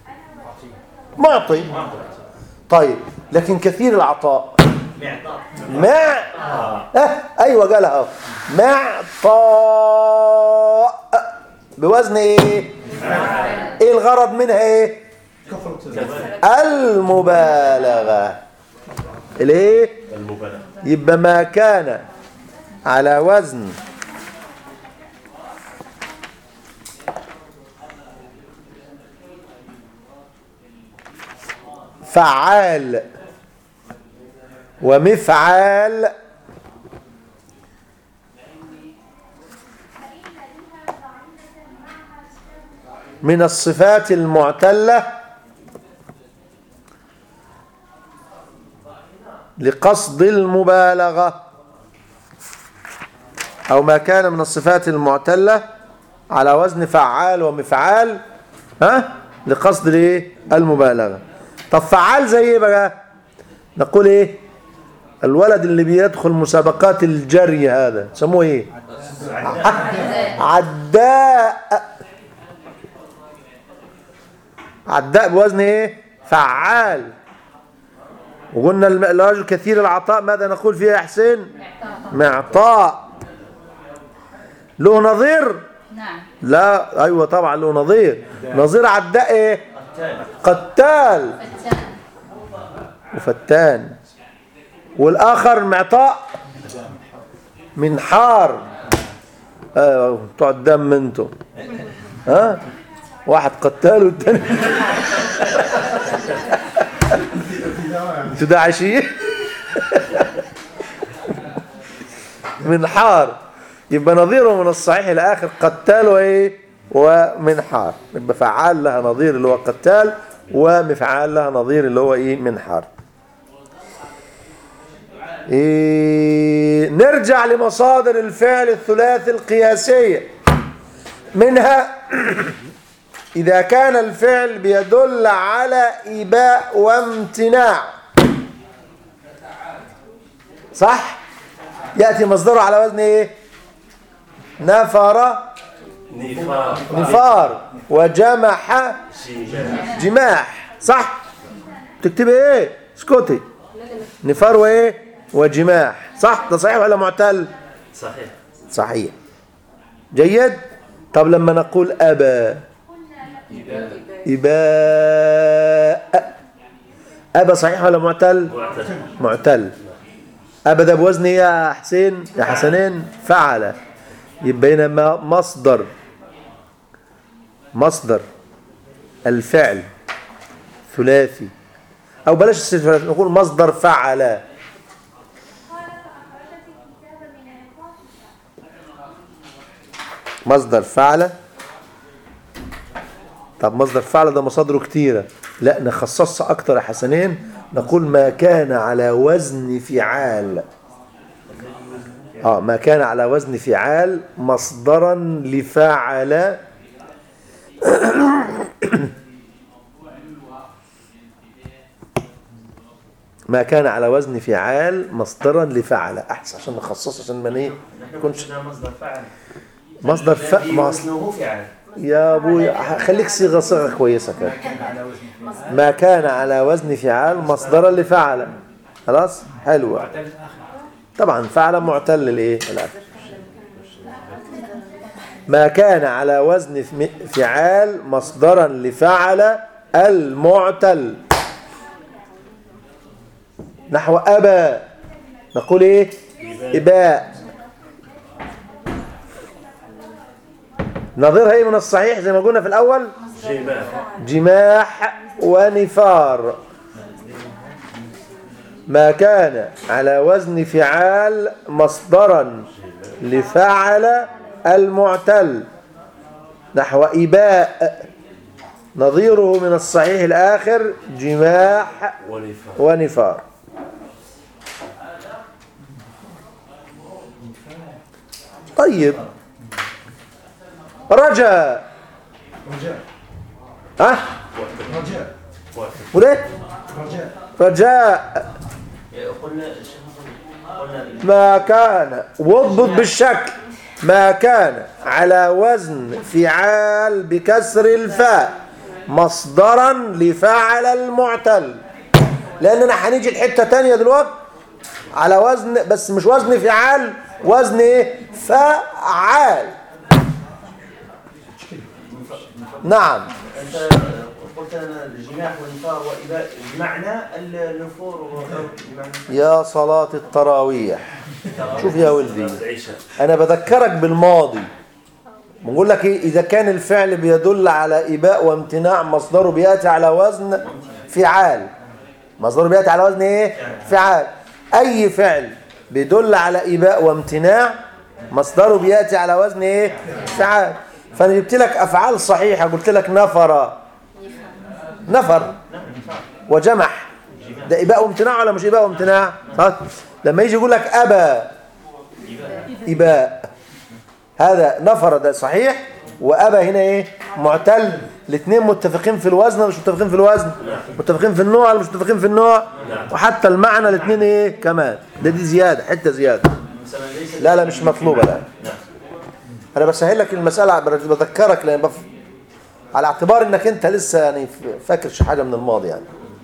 معطي طيب لكن كثير العطاء مع اه ايوه قالها اهو معطاء بوزن ايه ايه الغرض منها ايه كفرت المبالغه الايه المبالغة يبقى ما كان على وزن فعال ومفعال من الصفات المعتله لقصد المبالغة أو ما كان من الصفات المعتلة على وزن فعال ومفعال ها لقصد الايه المبالغة طب فعال زي ايه بقى نقول ايه الولد اللي بيدخل مسابقات الجري هذا سموه ايه عداء عداء بوزن ايه فعال وقلنا الم- الرجل كثير العطاء ماذا نقول فيه يا حسين معطاء له نظير نعم لا ايوه طبعا له نظير نظير عداء ايه التالي قتال فتان وفتان والاخر معطاء منحار ايوه بتوع الدم انتوا ها واحد قتال والتاني انتوا داعشيين منحار يبقى نظيره من الصحيح الاخر قتال وايه ومنحار يبقى فعال لها نظير اللي هو قتال ومفعال لها نظير اللي هو ايه منحار إيه نرجع لمصادر الفعل الثلاثي القياسية منها إذا كان الفعل بيدل على إباء وامتناع صح يأتي مصدره على وزن إيه نفر نفاق نفار وجمح شيماء جماح صح تكتبي ايه اسكتي نفار وايه وجماح صح ده صحيح ولا معتل صحيح صحيح جيد طب لما نقول ابى اباء ابى صحيح ولا معتل معتدل معتل ابى ده بوزن ايه يا حسين يا حسنين فعل يبقى هنا ما- مصدر مصدر الفعل ثلاثي او بلاش الثلاثي نقول مصدر فعل مصدر فعل طب مصدر فعل ده مصادره كتيرة لا نخصصها أكتر يا حسنين نقول ما كان على وزن فعال اه ما كان على وزن فعال مصدرا لفعل ما كان على وزن فعال مصدرا لفعل احسن عشان نخصص عشان ما ايه نحن يكونش قلنا مصدر فعل مصدر ف... الذي ما أصل- وزنه فعل يا ابوي خليك صيغه صيغه كويسه كده ما كان على وزن فعال مصدرا لفعل خلاص حلوه طبعا فعل معتل الايه الاخر ما كان على وزن ف- فعال مصدرا لفعل المعتل نحو أبى نقول إيه إباء نظيرها إيه من الصحيح زي ما قلنا في الأول جماع جماح ونفار ما كان على وزن فعال مصدرا لفعل المعتل نحو إباء نظيره من الصحيح الآخر جماح ونفاق ونفار طيب رجاء رجاء ها رجاء وليه رجاء قلنا رجاء قلنا ما كان واضبط بالشكل ما كان على وزن فعال بكسر الفاء مصدرا لفعل المعتل لاننا هنيجي الحته تانية دلوقتي على وزن بس مش وزن فعال وزن ايه فعال نعم انت قلت لنا الجماح والنفار وإباء بمعنى النفور بمعنى يا صلاة التراويح شوف يا ولدي العشاء انا بذكرك بالماضي بنقول لك ايه اذا كان الفعل بيدل على اباء وامتناع مصدره بياتي على وزن فعال مصدره بياتي على وزن ايه فعال اي فعل بيدل على اباء وامتناع مصدره بياتي على وزن ايه فعال فانا جبت لك افعال صحيحه قلت لك نفر نفر وجمح ده اباء وامتناع ولا مش اباء وامتناع صح لما يجي يقول لك ابى إباء هذا نفر ده صحيح وأبى هنا إيه معتل الاثنين متفقين في الوزن ولا مش متفقين في الوزن متفقين في النوع ولا مش متفقين في النوع وحتى المعنى الاثنين إيه كمان ده دي زيادة حتة زيادة مثلا ليس لا لا مش مطلوبة لا أنا بسهل لك المسألة بذكرك لأن بف... على اعتبار إنك أنت لسه يعني فاكرش حاجة من الماضي يعني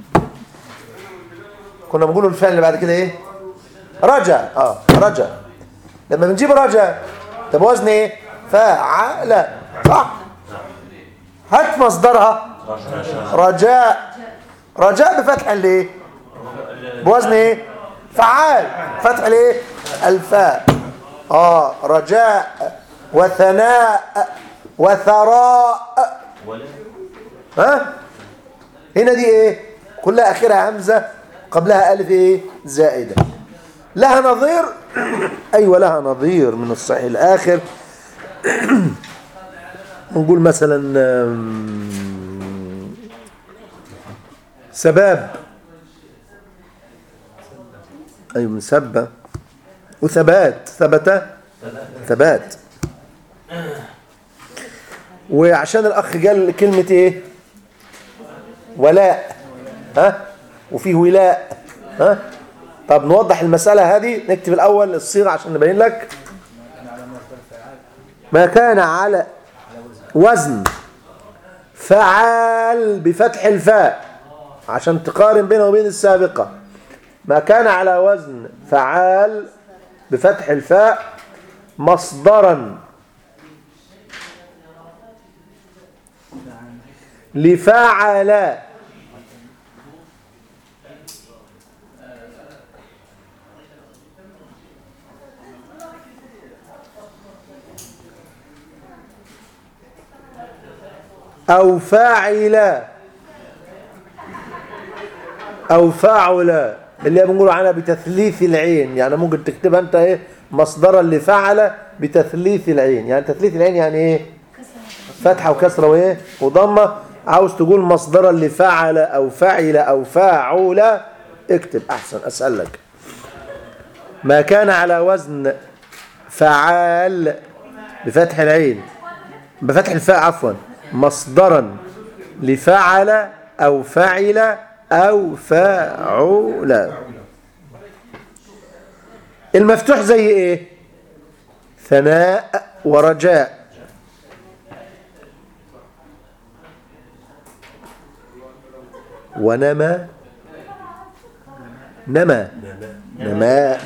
كنا بنقول الفعل اللي بعد كده إيه رجع اه رجع لما بنجيب رجع طب وزن ايه فعل صح هات مصدرها رجاء رجاء بفتح الايه بوزن ايه فعال فتح الايه الفاء اه رجاء وثناء وثراء ولا ها هنا دي ايه كلها اخرها همزه قبلها الف ايه زائده لها نظير ايوه لها نظير من الصحيح الاخر نقول مثلا آم، سباب ايوه من سبه وثبات ثبت ثبات وعشان الاخ قال كلمه ايه ولاء ها وفيه ولاء ها طب نوضح المسألة هذه نكتب الأول الصيغة عشان نبين لك ما كان على وزن فعال بفتح الفاء عشان تقارن بينه وبين السابقة ما كان على وزن فعال بفتح الفاء مصدرا لفعل أو فاعل أو فاعل اللي بنقول عنها بتثليث العين يعني ممكن تكتبها أنت إيه مصدرا لفعل بتثليث العين يعني تثليث العين يعني إيه فتحة وكسرة وإيه وضمة عاوز تقول مصدرا لفعل أو فعل أو فاعل اكتب أحسن أسألك ما كان على وزن فعال بفتح العين بفتح الفاء عفوا مصدرا لفعل أو فعل أو فاعل المفتوح زي إيه ثناء ورجاء ونما نما نماء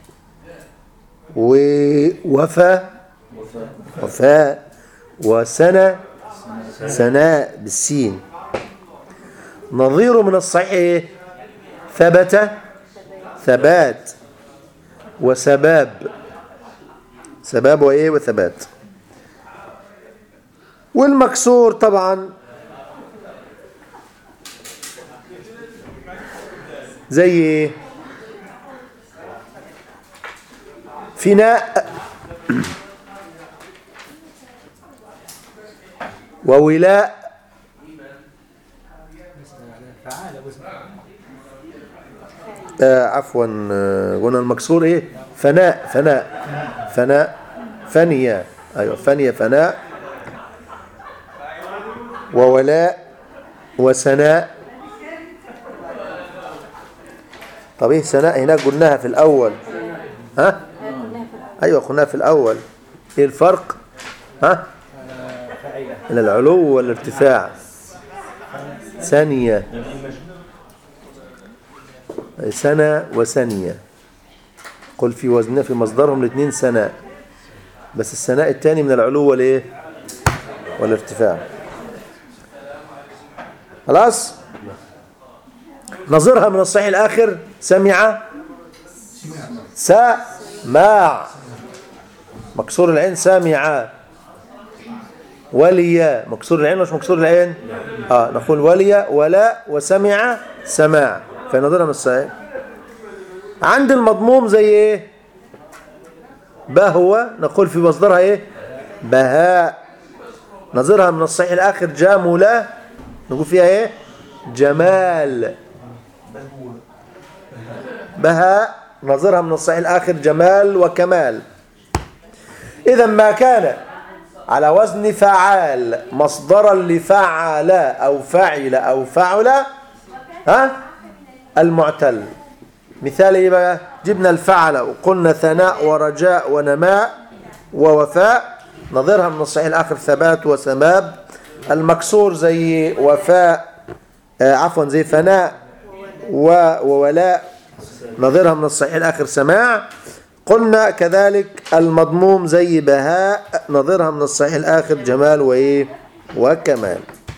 ووفى وفاء وسنة سناء بالسين نظير من الصحيح إيه؟ ثبت ثبات وسباب سباب وإيه وثبات والمكسور طبعا زي ايه فناء وولاء آه عفوا آه، قلنا المكسور ايه فناء فناء فناء فنية ايوه فنية فناء وولاء وسناء طب ايه سناء هناك قلناها في الاول ها ايوه قلناها في الاول ايه الفرق ها من العلو والارتفاع ثانية سنة وثانية قل في وزن في مصدرهم الاثنين سناء بس السناء الثاني من العلو والايه والارتفاع خلاص نظرها من الصحيح الآخر سمع سماع مكسور العين سامع ولي مكسور العين مش مكسور العين اه نقول ولي ولا وسمع سماع فنظرها من الصحيح عند المضموم زي ايه بهوى نقول في مصدرها ايه بهاء نظرها من الصحيح الآخر جاملة نقول فيها ايه جمال بهاء نظرها من الصحيح الآخر جمال وكمال إذا ما كان على وزن فعال مصدرا لفعل أو فعل أو فعل ها المعتل مثال ايه بقى جبنا الفعل وقلنا ثناء ورجاء ونماء ووفاء نظرها من الصحيح الآخر ثبات وسماب المكسور زي وفاء آه عفوا زي فناء و- وولاء نظرها من الصحيح الآخر سماع قلنا كذلك المضموم زي بهاء نظرها من الصحيح الآخر جمال وإيه وكمال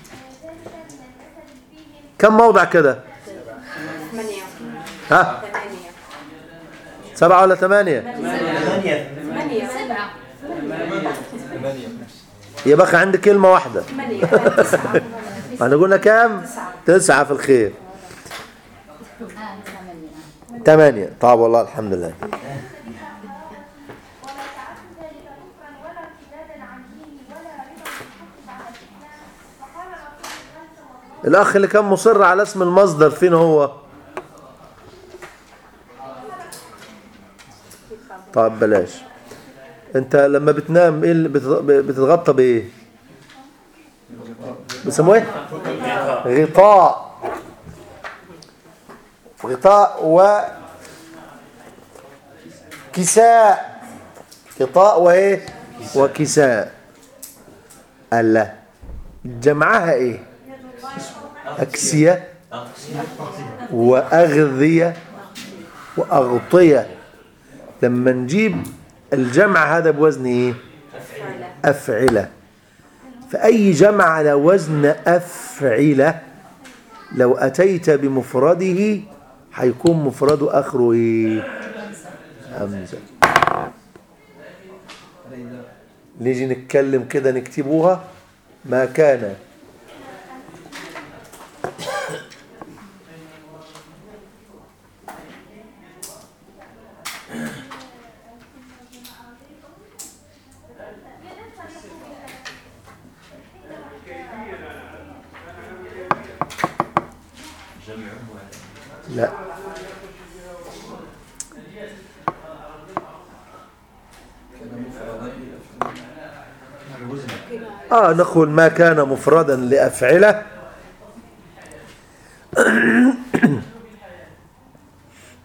كم موضع كده ثمانية ها ثمانية سبعة ولا ثمانية ثمانية ثمانية سبعة يبقى عندك كلمة واحدة ثمانية تسعة احنا قلنا كام تسعة في الخير ثمانية طيب والله الحمد لله الأخ اللي كان مصر على اسم المصدر فين هو طيب بلاش انت لما بتنام ايه اللي بتض- بتتغطى بايه بيسموه ايه غطاء غطاء و كساء غطاء وايه وكساء الله جمعها ايه أكسية وأغذية وأغطية لما نجيب الجمع هذا بوزن ايه أفعلة فأي جمع على وزن أفعلة لو أتيت بمفرده هيكون مفرده آخره إيه همزة نيجي نتكلم كده نكتبوها ما كان لا آه نقول ما كان مفردا لأفعلة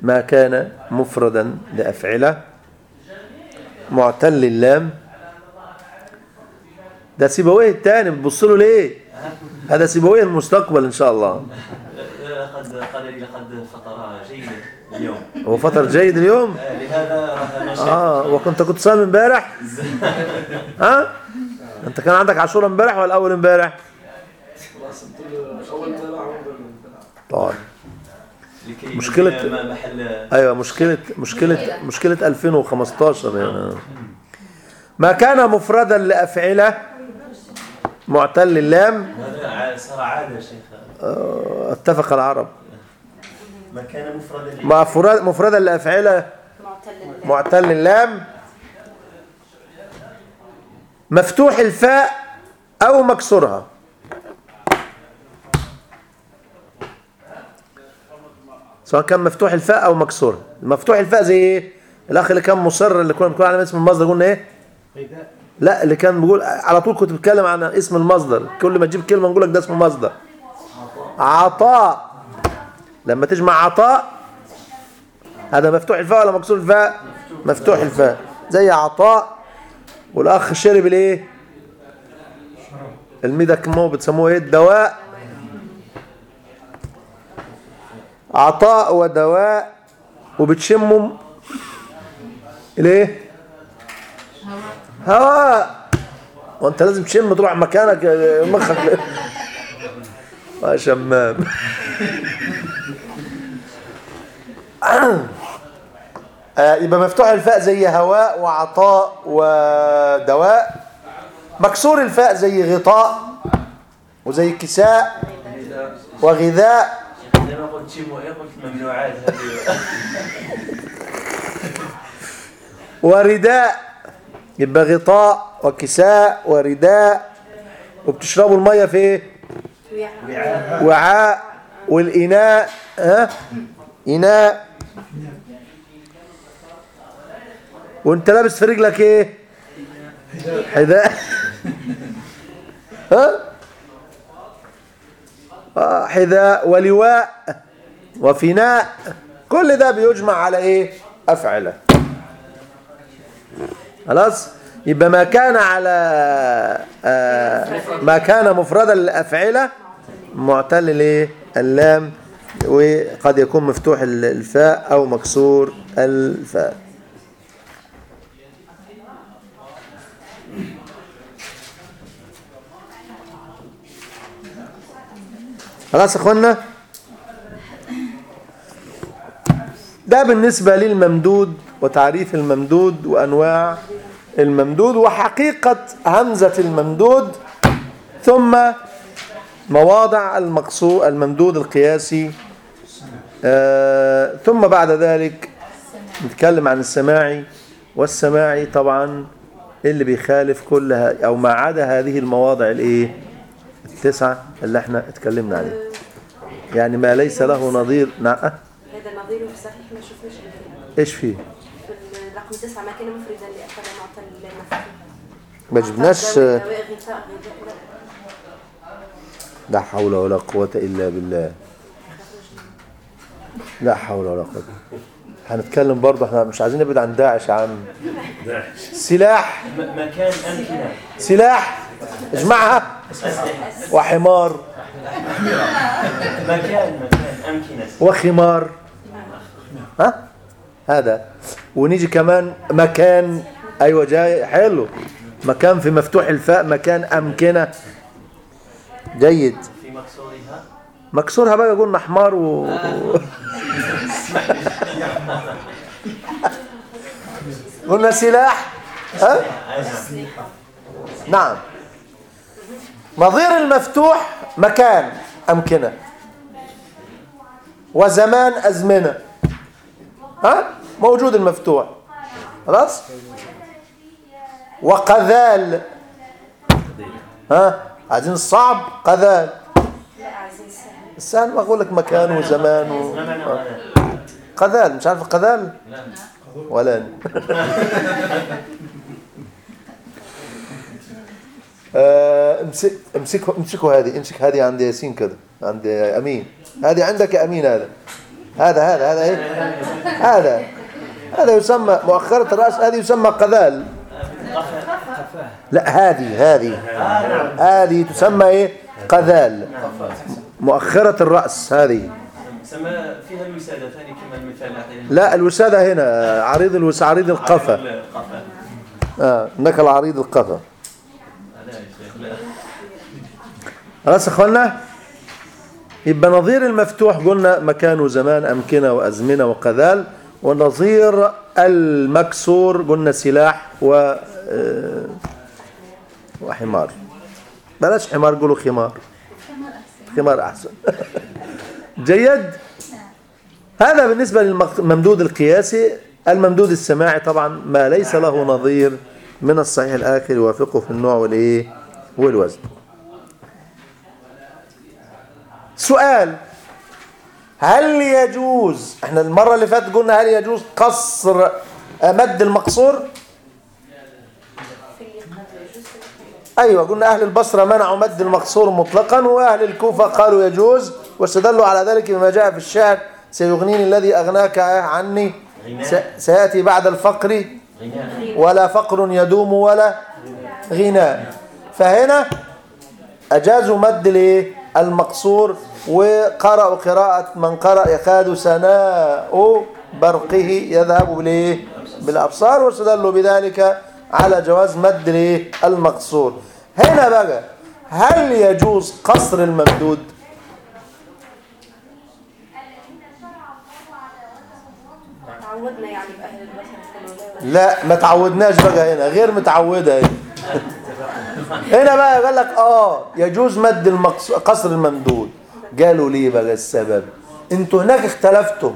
ما كان مفردا لأفعلة معتل اللام ده سيبويه التاني بتبص له ليه هذا سيبويه المستقبل ان شاء الله قد قال لي لقد فطر جيدا اليوم هو فطر جيد اليوم آه، لهذا راه مشاكل اه وكنت كنت صايم امبارح ها انت كان عندك عاشوره امبارح ولا اول امبارح خلاص انت اول امبارح اول طيب لكي مشكلة- يبين ما محل ايوه مشكله مشكله مشكله 2015 يعني ما كان مفردا لافعله معتل اللام هذا ع- صار عاده يا شيخ آه، اتفق العرب ما كان مفردا لي ما فراد- مفردا لافعله معتل اللام. معتل اللام مفتوح الفاء او مكسورها سواء كان مفتوح الفاء او مكسورها مفتوح الفاء زي ايه الاخ اللي كان مصر اللي كنا بنقول على اسم المصدر قلنا ايه لا اللي كان بيقول على طول كنت بتكلم عن اسم المصدر كل ما تجيب كلمه نقول لك ده اسم المصدر عطاء لما تجمع عطاء هذا مفتوح الفاء ولا مكسور الفاء مفتوح الفاء زي عطاء والاخ شرب الايه الميدا كمو بتسموه ايه الدواء عطاء ودواء وبتشموا الايه هواء وانت لازم تشم تروح مكانك آه، مخك يا شمام آه، يبقى مفتوح الفاء زي هواء وعطاء ودواء مكسور الفاء زي غطاء وزي كساء وغذاء زي ما قلت شيء مو- قلت ممنوعات هذه ورداء يبقى غطاء وكساء ورداء وبتشربوا المية في ايه ويع- وعاء والإناء ها إناء وانت لابس في رجلك ايه حذاء ها آه، حذاء ولواء وفناء كل ده بيجمع على ايه افعله خلاص يبقى ما كان على آه ما كان مفردا للافعله معتل ليه اللام وقد يكون مفتوح ال- الفاء او مكسور الفاء خلاص يا اخوانا ده بالنسبة للممدود وتعريف الممدود وأنواع الممدود وحقيقة همزة الممدود ثم مواضع المقصود الممدود القياسي آه ثم بعد ذلك نتكلم عن السماعي والسماعي طبعا اللي بيخالف كلها أو ما عدا هذه المواضع الايه التسعة اللي احنا اتكلمنا عليها يعني ما ليس له نظير نعم هذا نظيره في صحيح ما شفناش عندنا. ايش فيه في الرقم تسعة ما كان مفردا لأفعال معتل المفتوح ما جبناش دواء- دواء غثاء غذاء لا. لا حول ولا قوة إلا بالله لا حول ولا قوة هنتكلم برضه احنا مش عايزين نبعد عن داعش يا عم سلاح م- مكان أمكنة سلاح اجمعها وحمار مكان مكان أمكنة وخمار ها هذا ونيجي كمان مكان ايوه جاي حلو مكان في مفتوح الفاء مكان امكنه جيد في مكسورها مكسورها بقى قلنا حمار و... قلنا سلاح ها نعم نظير المفتوح مكان أمكنة وزمان أزمنة ها موجود المفتوح خلاص وقذال ها عايزين الصعب قذال لا عايزين سهل السهل ما اقول لك مكان وزمان و... ما معنى هذا؟ قذال مش عارف قذال لا ولا أنا. آه، امسك امسكوا امسكوا هذه امسك هذه عند ياسين كده عند امين هذه عندك يا امين هذا هذا هذا هذا ايه هذا هذا يسمى مؤخرة الرأس هذه يسمى قذال لا هذه هذه هذه تسمى ايه قذال مؤخرة الرأس هذه سما فيها الوسادة ثاني كما المثال أعطيناه. لا الوسادة هنا عريض الوس عريض القفا القفا آه انك العريض القفا لا يا شيخ لا خلاص يا اخوانا يبقى نظير المفتوح قلنا مكان وزمان أمكنة وأزمنة وقذال ونظير المكسور قلنا سلاح و آه، وحمار بلاش حمار قولوا خمار خمار أحسن جيد هذا بالنسبة للممدود القياسي الممدود السماعي طبعا ما ليس له نظير من الصحيح الآخر يوافقه في النوع والإيه والوزن سؤال هل يجوز احنا المرة اللي فاتت قلنا هل يجوز قصر مد المقصور في اللي قبل يجوز في اللي قبل. ايوه قلنا اهل البصرة منعوا مد المقصور مطلقا واهل الكوفة قالوا يجوز واستدلوا على ذلك بما جاء في الشعر سيغنيني الذي اغناك عني س- سياتي بعد الفقر غناء ولا فقر يدوم ولا غنى فهنا أجازوا مد الايه المقصور وقرأوا قراءة من قرأ يكاد سناء برقه يذهب بالايه بالأبصار واستدلوا بذلك على جواز مد الايه المقصور هنا بقى هل يجوز قصر الممدود تعودنا يعني بأهل البشر يقولوا لا لا ما تعودناش بقى هنا غير متعودة هنا هنا بقى قال لك اه يجوز مد المقص... قصر الممدود قالوا ليه بقى السبب انتوا هناك اختلفتم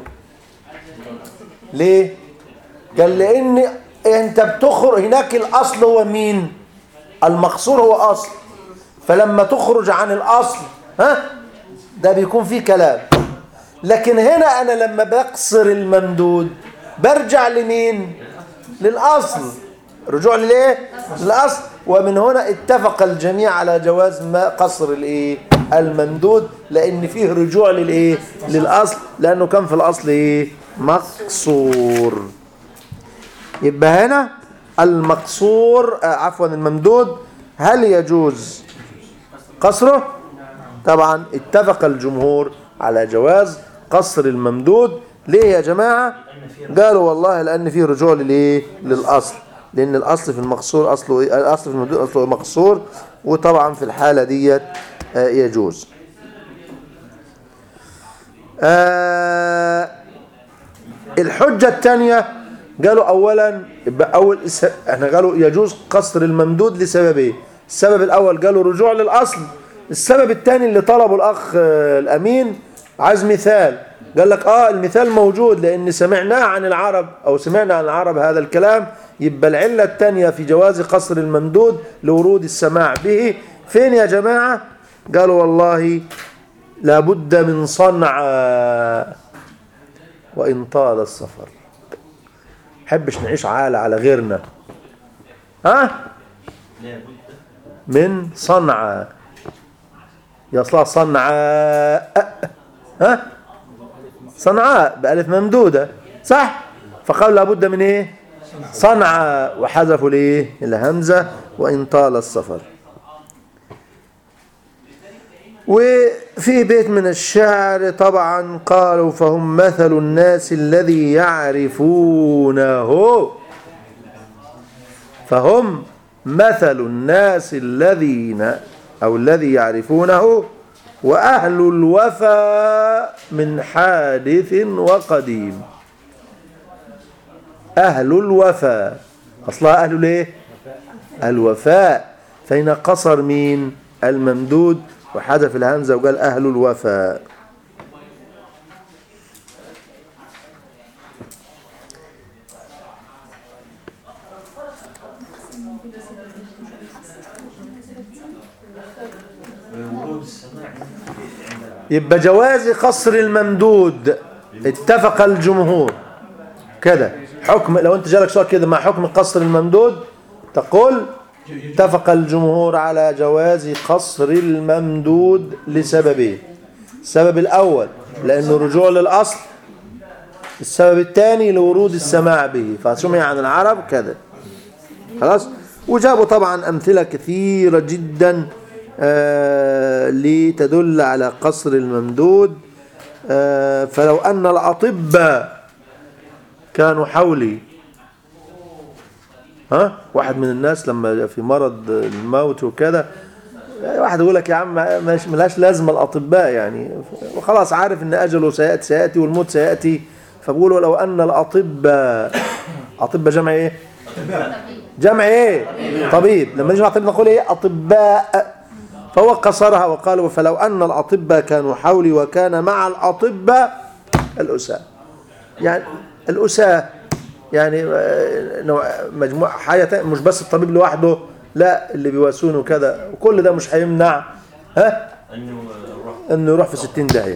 ليه قال لان انت بتخرج هناك الاصل هو مين المقصور هو اصل فلما تخرج عن الاصل ها ده بيكون فيه كلام لكن هنا انا لما بقصر الممدود برجع لمين للاصل رجوع للايه للاصل ومن هنا اتفق الجميع على جواز ما قصر الايه الممدود لان فيه رجوع للايه للاصل لانه كان في الاصل ايه مقصور يبقى هنا المقصور آه، عفوا الممدود هل يجوز قصره طبعا اتفق الجمهور على جواز قصر الممدود ليه يا جماعة قالوا والله لأن فيه رجوع للإيه للأصل لأن الأصل في المقصور أصله إيه؟ الأصل في الممدود أصله مقصور وطبعا في الحالة ديت آه، يجوز آه الحجة الثانية قالوا أولا يبقى أول س- احنا قالوا يجوز قصر الممدود لسببين السبب الأول قالوا رجوع للأصل السبب الثاني اللي طلبه الأخ آه، الأمين عايز مثال قال لك آه المثال موجود لأن سمعناه عن العرب أو سمعنا عن العرب هذا الكلام يبقى العلة الثانية في جواز قصر الممدود لورود السماع به فين يا جماعة قالوا والله لابد من صنعاء وإن طال السفر حبش نعيش عالة على غيرنا ها لا بد من صنعاء يصلها صنعاء ها صنعاء بألف ممدودة صح فقالوا لابد من ايه صنعاء وحذفوا الايه الهمزة وإن طال السفر وفي بيت من الشعر طبعا قالوا فهم مثل الناس الذي يعرفونه فهم مثل الناس الذين أو الذي يعرفونه وأهل الوفاء من حادث وقديم أهل الوفاء أصلها أهل ليه الوفاء فهنا قصر مين الممدود وحذف الهمزة وقال أهل الوفاء ورود السماع يبقى جواز قصر الممدود اتفق الجمهور كده حكم لو انت جالك سؤال كده ما حكم قصر الممدود تقول اتفق الجمهور على جواز قصر الممدود لسببين السبب الأول لأنه رجوع للأصل السبب الثاني لورود السماع به فسمع عن العرب كذا خلاص وجابوا طبعا أمثلة كثيرة جدا آه لتدل على قصر الممدود آه فلو أن الأطباء كانوا حولي ها واحد من الناس لما في مرض الموت وكذا واحد يقول لك يا عم مش ملاش لازمه الاطباء يعني وخلاص عارف ان اجله سياتي سياتي والموت سياتي فبقولوا لو ان الاطباء اطباء جمع ايه؟ جمع ايه؟ طبيب لما نجمع طبيب نقول ايه؟ اطباء فهو قصرها وقال فلو ان الاطباء كانوا حولي وكان مع الاطباء الاساة يعني الاساة يعني آه، نوع مجموعة حاجة تانية، مش بس الطبيب لوحده لا اللي بيواسونه وكذا وكل ده مش هيمنع ها انه الروح انه يروح في 60 داهية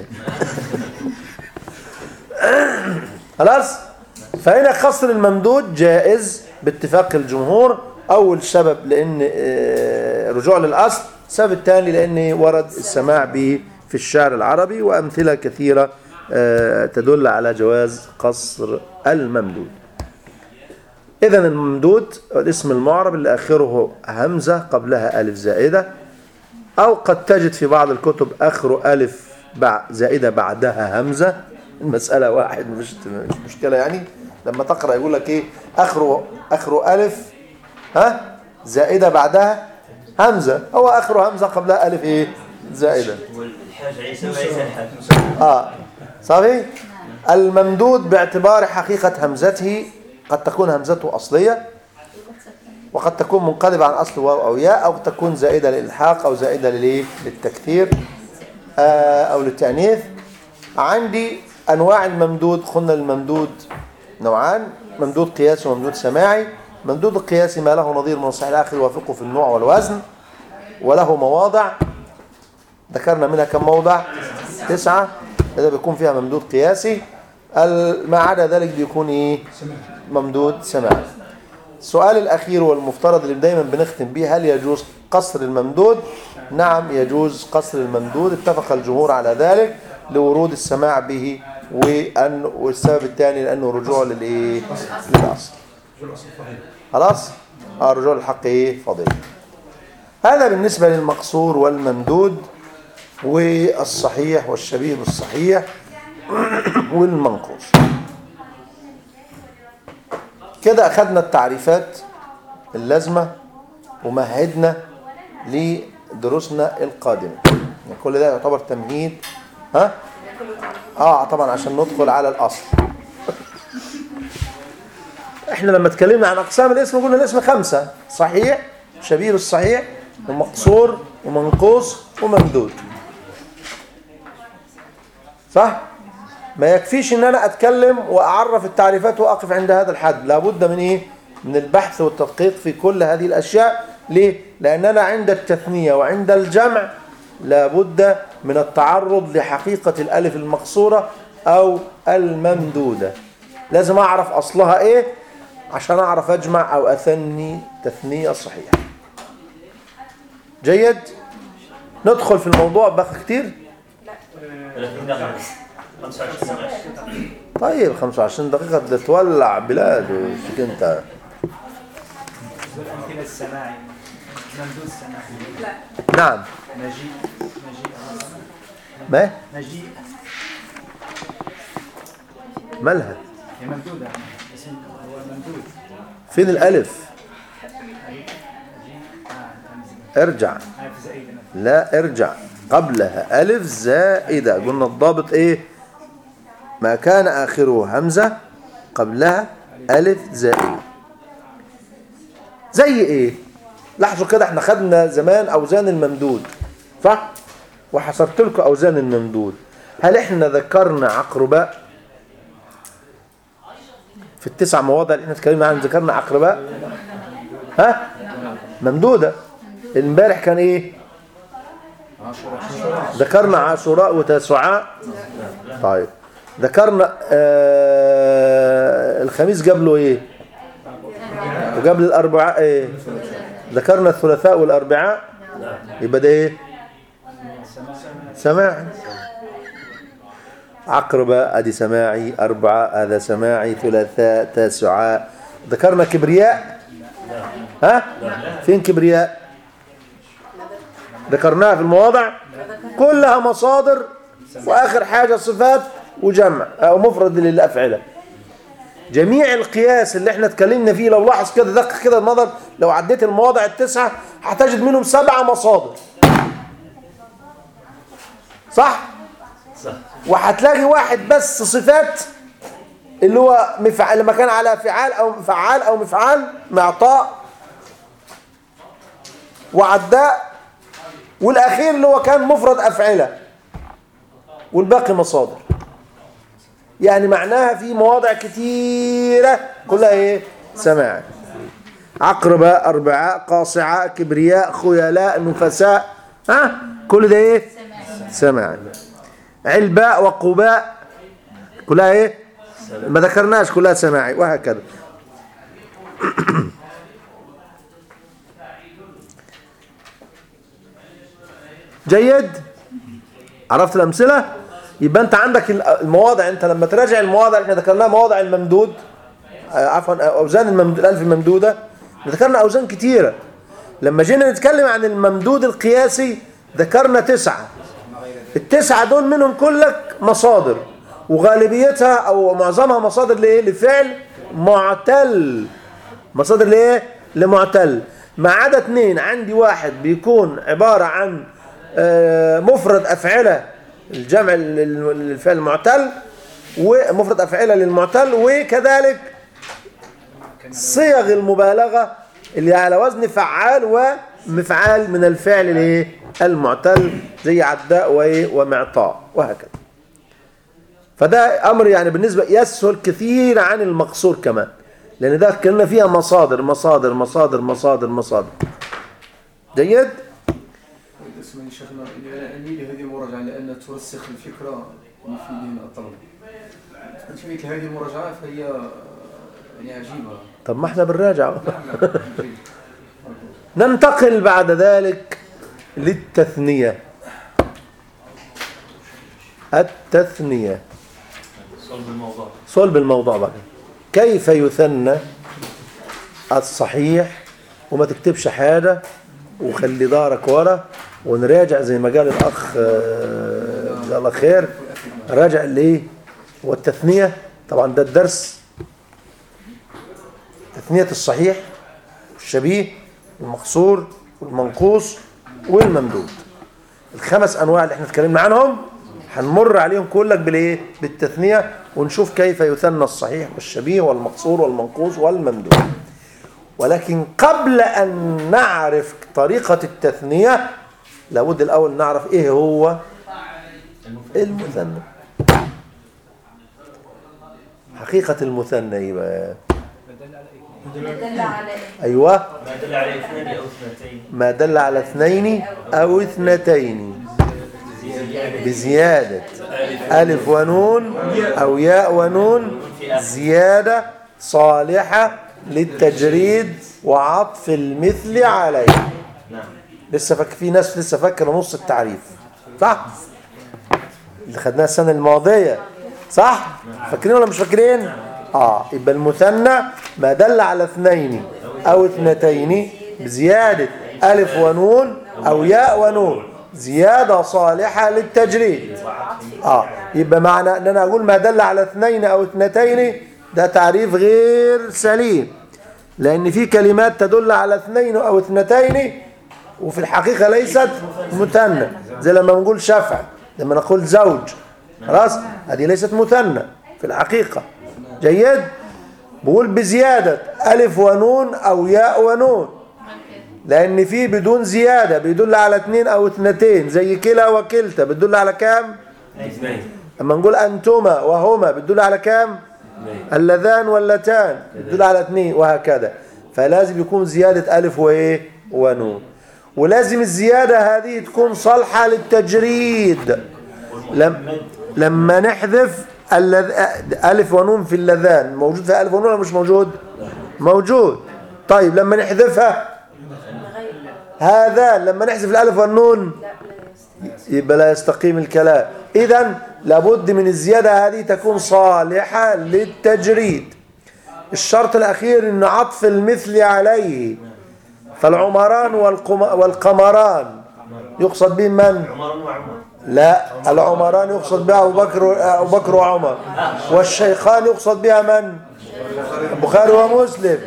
خلاص فهنا قصر الممدود جائز باتفاق الجمهور اول سبب لان آه، رجوع للاصل السبب الثاني لان ورد السماع به في الشعر العربي وامثله كثيره آه، تدل على جواز قصر الممدود اذا الممدود الاسم المعرب اللي اخره همزه قبلها الف زائده أو قد تجد في بعض الكتب آخر ألف بع- زائدة بعدها همزة المسألة واحد مش مش مشكلة يعني لما تقرأ يقول لك إيه آخره آخره ألف ها زائدة بعدها همزة هو آخره همزة قبلها ألف إيه زائدة والحاج عيسى وعيسى الحاج آه صافي الممدود باعتبار حقيقة همزته قد تكون همزته أصلية وقد تكون منقلبة عن أصل واو أو ياء أو تكون زائدة للإلحاق أو زائدة للإيه؟ للتكثير آه، أو للتأنيث عندي أنواع الممدود قلنا الممدود نوعان ممدود قياسي وممدود سماعي ممدود القياسي ما له نظير من الصحيح الآخر يوافقه في النوع والوزن وله مواضع ذكرنا منها كم موضع تسعة إذا بيكون فيها ممدود قياسي ال- ما عدا ذلك بيكون إيه ممدود سماعي السؤال الأخير والمفترض اللي دايما بنختم به هل يجوز قصر الممدود نعم يجوز قصر الممدود اتفق الجمهور على ذلك لورود السماع به وأن والسبب الثاني لأنه رجوع للإيه للأصل خلاص آه رجوع للحق إيه فضيل هذا بالنسبة للمقصور والممدود والصحيح والشبيه بالصحيح والمنقوص كده أخذنا التعريفات اللازمة ومهدنا لدروسنا القادمة يعني كل ده يعتبر تمهيد ها؟ اه طبعا عشان ندخل على الأصل احنا لما اتكلمنا عن أقسام الاسم قلنا الاسم خمسة صحيح شبيه بالصحيح ومقصور ومنقوص وممدود صح؟ ما يكفيش ان انا اتكلم واعرف التعريفات واقف عند هذا الحد لابد من ايه من البحث والتدقيق في كل هذه الاشياء ليه لاننا عند التثنيه وعند الجمع لابد من التعرض لحقيقه الالف المقصوره او الممدوده لازم اعرف اصلها ايه عشان اعرف اجمع او اثني تثنيه صحيحه جيد ندخل في الموضوع بقى كتير 30 دقيقة 25 دقيقة طيب 25 دقيقة بدها تولع بلاد وشك انت الأمثلة السماعي ممدود السماعي نعم مجيء مجيء ما مجيء مالها هي ممدودة اسم هو ممدود فين الألف آه ارجع عارف زائدة مثلا لا ارجع قبلها ألف زائدة قلنا الضابط ايه ما كان آخره همزة قبلها ألف زائدة زي ايه لاحظوا كده احنا خدنا زمان أوزان الممدود صح وحصرت لكم أوزان الممدود هل احنا ذكرنا عقرباء في التسع مواضع اللي احنا اتكلمنا عنهم ذكرنا عقرباء ها ممدودة امبارح كان ايه ذكرنا عاشوراء وتاسعاء طيب ذكرنا آه الخميس قبله ايه وقبل الاربعاء ايه ذكرنا الثلاثاء والاربعاء يبقى ده ايه سماع عقربة ادي سماعي أربعة هذا سماعي ثلاثاء تاسعاء ذكرنا كبرياء ها فين كبرياء ذكرناها في المواضع كلها مصادر واخر حاجة صفات وجمع او مفرد للافعلة جميع القياس اللي احنا اتكلمنا فيه لو لاحظ كده دقق كده النظر لو عديت المواضع التسعة هتجد منهم سبعة مصادر صح؟ صح وهتلاقي واحد بس صفات اللي هو مفعل لما كان على فعال او فعال او مفعال معطاء وعداء والاخير اللي هو كان مفرد افعله والباقي مصادر يعني معناها في مواضع كتيرة كلها ايه سماع عقربة أربعاء قاصعاء كبرياء خيلاء نفساء ها كل ده ايه سماع علباء وقباء كلها ايه ما ذكرناش كلها سماعي وهكذا جيد عرفت الأمثلة يبقى أنت عندك المواضع أنت لما تراجع المواضع احنا ذكرناها مواضع الممدود آه، عفوا أوزان الممدود الألف الممدودة ذكرنا أوزان كتيرة لما جينا نتكلم عن الممدود القياسي ذكرنا تسعة التسعة دول منهم كلك مصادر وغالبيتها أو معظمها مصادر لإيه لفعل معتل مصادر لإيه لمعتل ما عدا اتنين عندي واحد بيكون عبارة عن آه، مفرد أفعلة الجمع لل- للفعل المعتل ومفرد أفعلة للمعتل وكذلك صيغ المبالغة اللي على وزن فعال ومفعال من الفعل الايه المعتل زي عداء وايه ومعطاء وهكذا فده امر يعني بالنسبه يسهل كثير عن المقصور كمان لان ده اتكلمنا فيها مصادر مصادر مصادر مصادر مصادر جيد اسمعني شيخنا يعني لي هذه المراجعة لأن ترسخ الفكرة في ذهن الطلبة أنت مثل هذه المراجعة فهي يعني عجيبة طب ما احنا بنراجع نعم نعم جيد. ننتقل بعد ذلك للتثنية التثنية صلب الموضوع صلب الموضوع بقى كيف يثنى الصحيح وما تكتبش حاجة وخلي دارك ورا ونراجع زي ما قال الأخ آه، جزاه الله خير راجع ليه والتثنية طبعا ده الدرس تثنية الصحيح والشبيه والمقصور والمنقوص والممدود الخمس انواع اللي احنا اتكلمنا عنهم هنمر عليهم كلك بالايه بالتثنيه ونشوف كيف يثنى الصحيح والشبيه والمقصور والمنقوص والممدود ولكن قبل ان نعرف طريقه التثنيه لابد الاول نعرف ايه هو المثنى حقيقه المثنى يبقى دل على ايوه ما دل عليه اثنين او اثنتين ما دل على اثنين أو اثنتين بزيادة ألف ونون أو ياء ونون زيادة صالحة للتجريد وعطف المثل عليه نعم لسه فك في ناس لسه فاكره نص التعريف صح اللي خدناه السنه الماضيه صح فاكرين ولا مش فاكرين اه يبقى المثنى ما دل على اثنين او اثنتين بزياده الف ونون او ياء ونون زياده صالحه للتجريد اه يبقى معنى ان انا اقول ما دل على اثنين او اثنتين ده تعريف غير سليم لان في كلمات تدل على اثنين او اثنتين وفي الحقيقة ليست مثنى زي لما نقول شفع لما نقول زوج خلاص هذه ليست مثنى في الحقيقة جيد بقول بزيادة ألف ونون أو ياء ونون لأن في بدون زيادة بيدل على اثنين أو اثنتين زي كلا وكلتا بتدل على كام اثنين أما نقول أنتما وهما بتدل على كام اللذان واللتان بتدل على اثنين وهكذا فلازم يكون زيادة ألف وإيه ونون ولازم الزيادة هذه تكون صالحة للتجريد لم لما نحذف اللذ... ألف ونون في اللذان موجود فيها ألف ونون ولا مش موجود موجود طيب لما نحذفها هذا لما نحذف الألف والنون لا لا يستطيع يبقى لا يستقيم الكلام إذا لابد من الزيادة هذه تكون صالحة للتجريد الشرط الأخير أن عطف المثل عليه فالعمران والقم... والقمران يقصد به من؟ عمر وعمر لا العمران يقصد بها أبو بكر, أبو بكر وعمر والشيخان يقصد بها من؟ البخاري ومسلم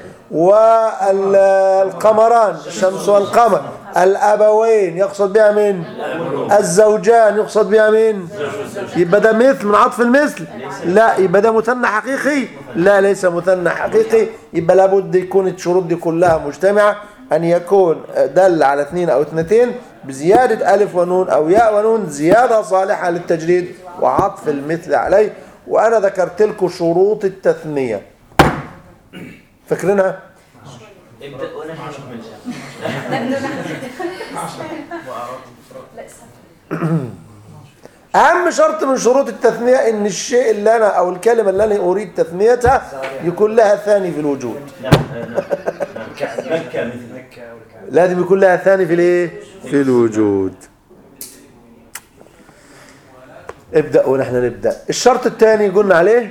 والقمران الشمس والقمر الأبوين يقصد بها من؟ الزوجان يقصد بها من؟ يبقى ده مثل من عطف المثل لا يبقى ده مثنى حقيقي لا ليس مثنى حقيقي يبقى لابد يكون الشروط دي كلها مجتمعة أن يكون دل على اثنين أو اثنتين بزيادة ألف ونون أو ياء ونون زيادة صالحة للتجريد وعطف المثل عليه وأنا ذكرت لكم شروط التثنية فاكرينها؟ ابدأ ونحن نكمل نبدأ نحن لا أهم شرط من شروط التثنية إن الشيء اللي أنا أو الكلمة اللي أنا أريد تثنيتها يكون لها ثاني في الوجود نعم آه، نعم نعم. مكة مثل مكة والكعبة لازم يكون لها ثاني في الايه في الوجود ابدأ ونحن نبدأ الشرط الثاني قلنا عليه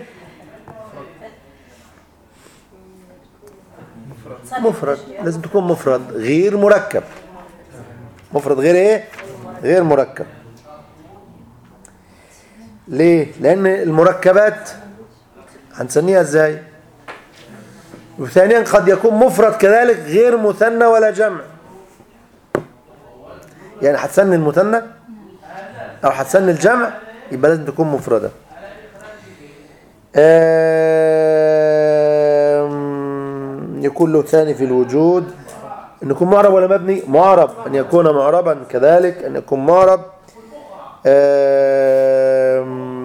مفرد لازم تكون مفرد غير مركب مفرد غير ايه غير مركب ليه لان المركبات هنسميها ازاي وثانيا قد يكون مفرد كذلك غير مثنى ولا جمع يعني هتسن المثنى او هتسن الجمع يبقى لازم تكون مفردة آم، يكون له ثاني في الوجود ان يكون معرب ولا مبني معرب ان يكون معربا كذلك ان يكون معرب آم،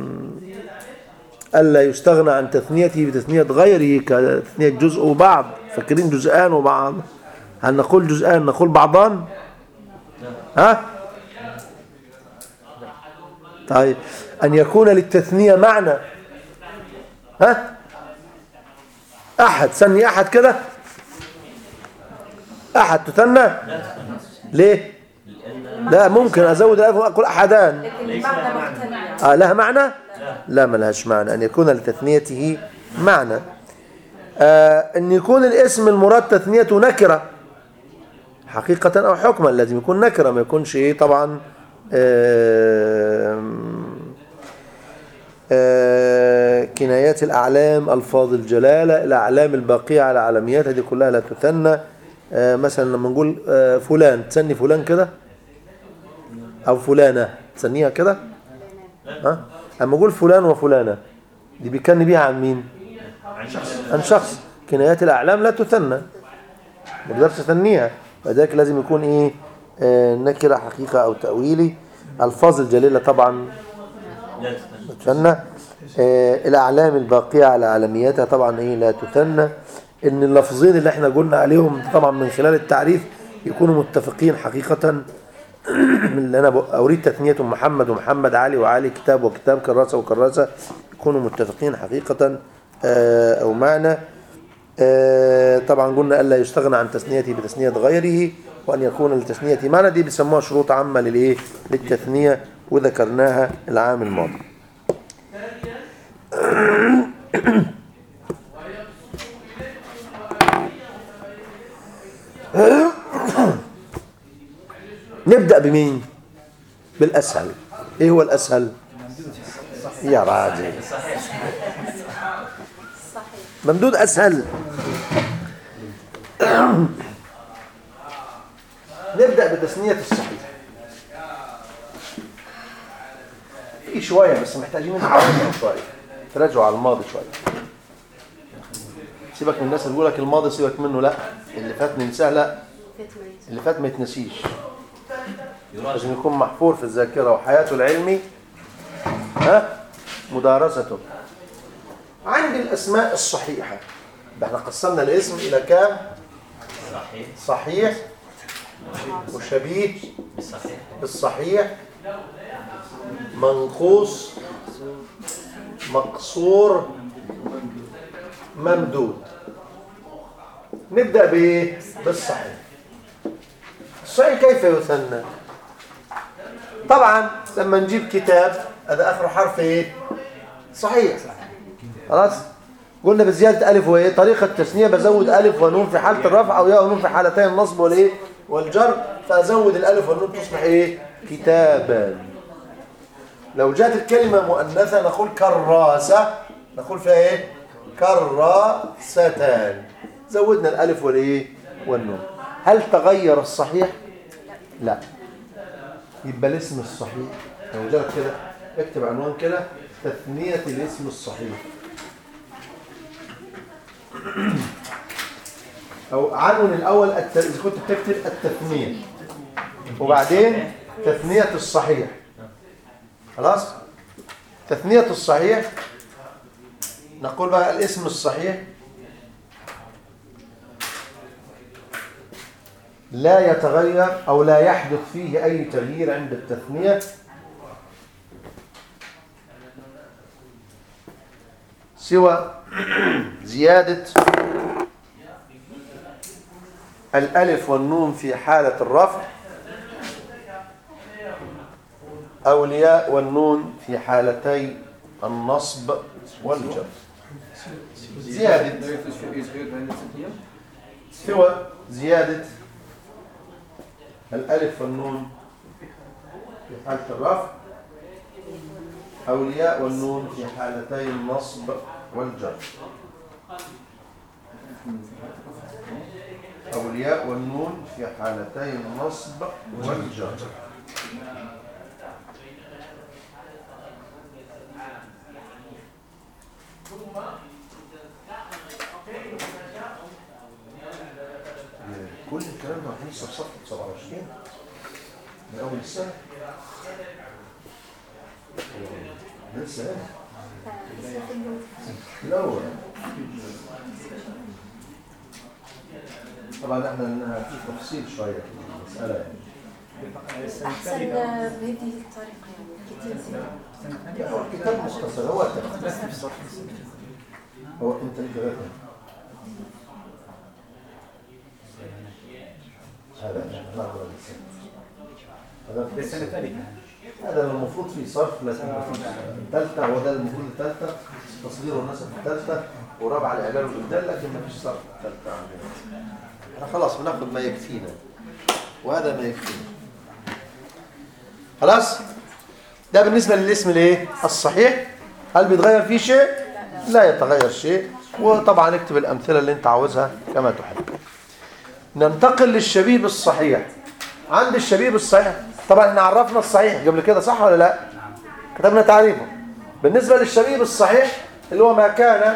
ألا يستغنى عن تثنيته بتثنية غيره كتثنية جزء وبعض فاكرين جزءان وبعض هل نقول جزءان نقول بعضان ها طيب أن يكون للتثنية معنى ها أحد سني أحد كده أحد تثنى ليه لا ممكن أزود الألف وأقول أحدان لكن بعد مقتنع آه لها معنى لا ما لهاش معنى أن يكون لتثنيته معنى آه أن يكون الاسم المراد تثنيته نكرة حقيقة أو حكما لازم يكون نكرة ما يكونش إيه طبعا آه آه كنايات الأعلام ألفاظ الجلالة الأعلام الباقية على علامياتها دي كلها لا تثنى آه مثلا لما نقول آه فلان تسني فلان كده أو فلانة تسنيها كده ها اما اقول فلان وفلانه دي بيكن بيها عن مين عن شخص كنايات الاعلام لا تثنى ما تقدرش تثنيها فذلك لازم يكون ايه آه نكره حقيقه او تاويلي الفاظ الجليله طبعا لا تثنى تثنى آه الاعلام الباقيه على علامياتها طبعا ايه لا تثنى ان اللفظين اللي احنا قلنا عليهم طبعا من خلال التعريف يكونوا متفقين حقيقه من اللي انا ب- اريد تثنيه محمد ومحمد علي وعلي كتاب وكتاب كراسه وكراسه يكونوا متفقين حقيقه آه، او معنى آه، طبعا قلنا الا يستغنى عن تثنيته بتثنيه غيره وان يكون للتثنيه معنى دي بيسموها شروط عامه للايه للتثنيه وذكرناها العام الماضي نبدأ بمين بالأسهل إيه هو الأسهل يا راجل صحيح ممدود أسهل نبدأ بتثنية الصحيح في شوية بس محتاجين انتوا تراجعوا شوية تراجعوا على الماضي شوية سيبك من الناس اللي بيقول لك الماضي سيبك منه لا اللي فات ننساه لا فات ميت اللي فات ما يتنسيش لازم يكون محفور في الذاكرة وحياته العلمي ها مدارسته عندي الأسماء الصحيحة ده احنا قسمنا الاسم إلى كام صحيح صحيح وشبيه بالصحيح بالصحيح منقوص مقصور ممدود نبدأ بإيه؟ بالصحيح الصحيح كيف يثنى؟ طبعا لما نجيب كتاب هذا اخره حرف ايه صحيح خلاص قلنا بزياده الف وايه طريقه التثنيه بزود الف ونون في حاله الرفع او ياء ونون في حالتين النصب والايه والجر فازود الالف والنون تصبح ايه كتابا لو جاءت الكلمه مؤنثه نقول كراسه نقول فيها ايه كراستان زودنا الالف والايه والنون هل تغير الصحيح لا يبقى الاسم الصحيح لو جاءت كده اكتب عنوان كده تثنية الاسم الصحيح او عنون الاول الت... اذا كنت بتكتب التثنية وبعدين تثنية الصحيح خلاص تثنية الصحيح نقول بقى الاسم الصحيح لا يتغير أو لا يحدث فيه أي تغيير عند التثنية سوى زيادة الألف والنون في حالة الرفع أو الياء والنون في حالتي النصب والجر زيادة لا يحدث في أي تغيير عند التثنية سوى زيادة الألف والنون في حالة الرفع أو الياء والنون في حالتي النصب والجر أو الياء والنون في حالتي النصب والجر كل الكلام ده هنوصل في صفحة 27 من أول السنة لسه ايه؟ الأول طبعا احنا لنا في تفصيل شوية في المسألة يعني أحسن بهذه الطريقة يعني كتير هو الكتاب مختصر هو هو انت ليك ثلاثة هذا نعم هذا في السنة الثالثة هذا المفروض في صرف لكن ما فيش ثالثة هو ده المفروض الثالثة تصغير والنسب الثالثة ورابعة الإعلان والإبدال لكن ما فيش صرف الثالثة عندنا احنا خلاص بناخد ما يكفينا وهذا ما يكفينا خلاص ده بالنسبة للاسم الايه الصحيح هل بيتغير فيه شيء لا يتغير شيء وطبعا اكتب الأمثلة اللي انت عاوزها كما تحب ننتقل للشبيه بالصحيح عند الشبيه بالصحيح طبعا احنا عرفنا الصحيح قبل كده صح ولا لا كتبنا تعريفه بالنسبة للشبيه بالصحيح اللي هو ما كان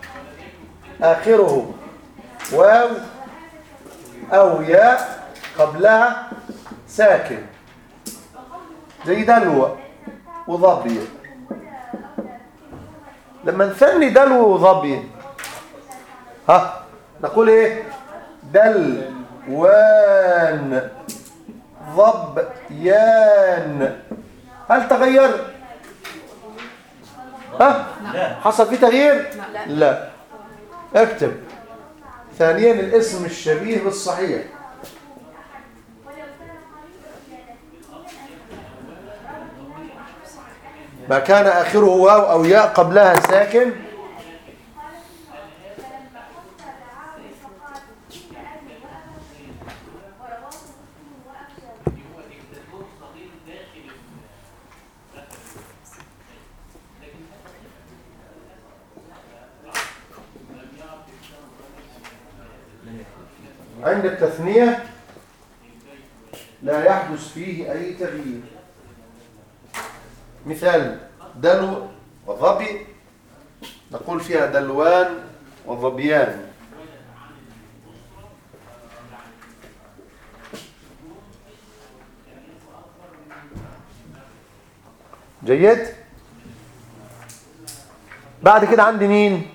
آخره واو أو ياء قبلها ساكن زي دلو وظبي لما نثني دلو وظبي ها نقول ايه دلوان ضبيان هل تغير ها لا حصل فيه تغيير لا. لا اكتب ثانيا الاسم الشبيه بالصحيح ما كان آخره واو أو ياء قبلها ساكن عند التثنية لا يحدث فيه أي تغيير مثال دلو وظبي نقول فيها دلوان وظبيان جيد بعد كده عندي مين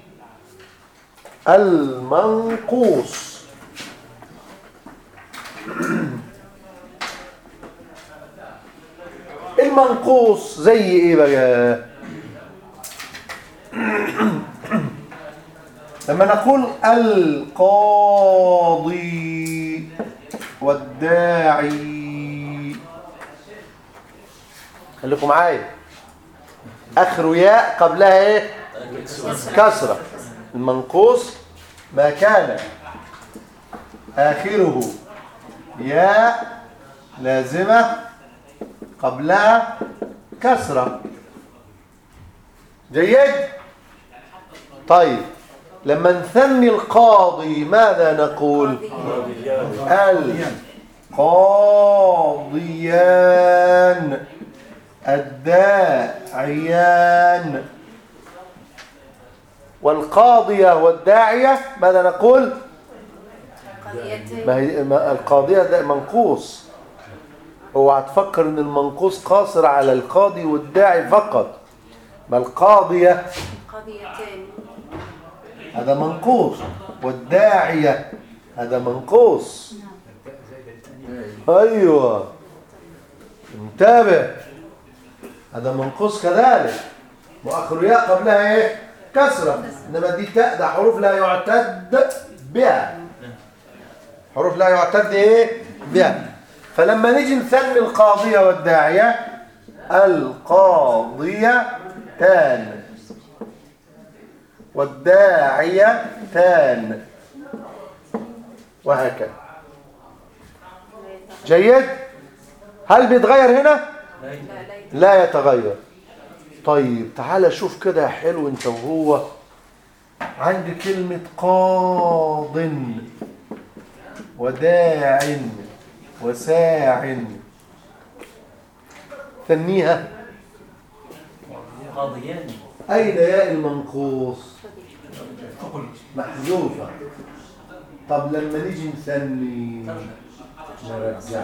المنقوص المنقوص زي ايه بقى لما نقول القاضي والداعي خليكم معايا اخر ياء قبلها ايه كسرة المنقوص ما كان آخره ياء لازمة قبلها كسرة جيد طيب لما نثني القاضي ماذا نقول القاضيان الداعيان والقاضية والداعية ماذا نقول قضيتين ما هي ما القاضية ده منقوص اوعى تفكر ان المنقوص قاصر على القاضي والداعي فقط ما القاضية قضيتين هذا منقوص والداعية هذا منقوص ايوه انتبه هذا منقوص كذلك مؤخر ياء قبلها ايه كسرة انما دي تاء ده حروف لا يعتد بها حروف لا يعتد ايه بها فلما نيجي نثني القاضية والداعية القاضية تان والداعية تان وهكذا جيد هل بيتغير هنا لا لا لا يتغير طيب تعال شوف كده يا حلو انت وهو عندي كلمة قاض وداع وساع ثنيها قاضيان أين ياء المنقوص محذوفة طب لما نيجي نثني نرجع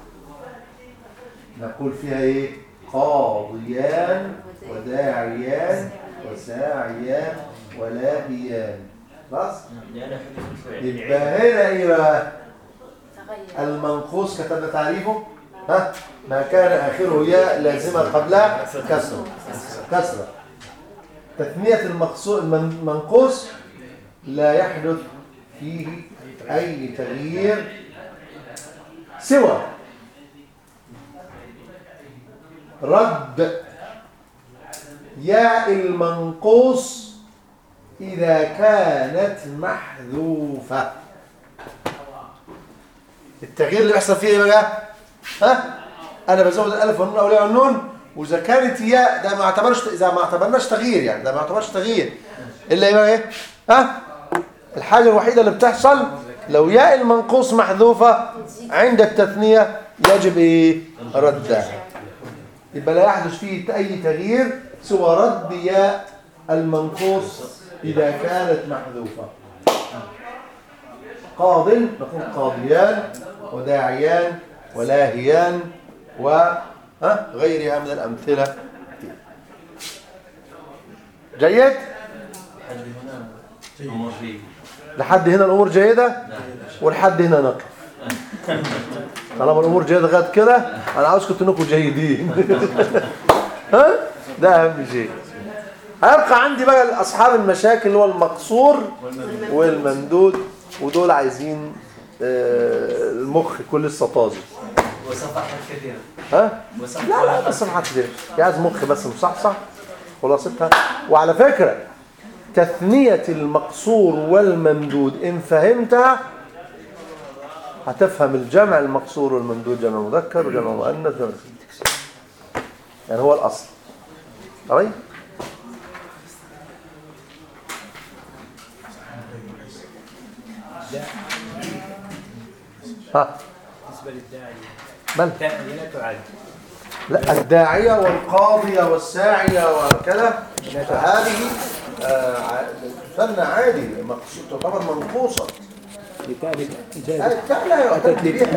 نقول فيها ايه قاضيان وداعيان وساعيان ولاهيان خلاص لأن حدث الفعل يبقى هنا ايه بقى تغير المنقوص كتبنا تعريفه ها ما كان اخره ياء لازمه قبلها كسره كسره تثنيه المقصود المنقوص لا يحدث فيه اي تغيير سوى رد ياء المنقوص إذا كانت محذوفة التغيير اللي بيحصل فيه ايه بقى ها انا بزود الالف والنون اولياء والنون واذا كانت ياء ده ما اعتبرش اذا ما اعتبرناش تغيير يعني ده ما اعتبرش تغيير الا ايه بقى ايه ها الحاجه الوحيده اللي بتحصل لو ياء المنقوص محذوفه عند التثنيه يجب ايه ردها يبقى لا يحدث فيه اي تغيير سوى رد ياء المنقوص اذا كانت محذوفه قاض نقول قاضيان وداعيان ولاهيان و ها غيرها من الأمثلة جيد لحد هنا أمور جيدة لحد هنا الأمور جيدة ولحد هنا نقف طالما الأمور جيدة لغاية كده أنا عاوزكم تنكوا جيدين ها ده أهم شيء هيبقى عندي بقى أصحاب المشاكل اللي هو المقصور والممدود ودول عايزين آه، المخ كل لسه طازج وصفحات كثيرة ها لا لا بس صفحات كتير عايز مخ بس مصحصح خلاصتها وعلى فكرة تثنية المقصور والممدود إن فهمتها هتفهم الجمع المقصور والممدود جمع مذكر وجمع مؤنث وجمع يعني هو الأصل طيب ها بالنسبة للداعي من التاء لا تعد لا الداعية والقاضية والساعية وكذا فهذه آه، ع- تثنى عادي مقصود تعتبر منقوصة لذلك التاء لا يعتد بها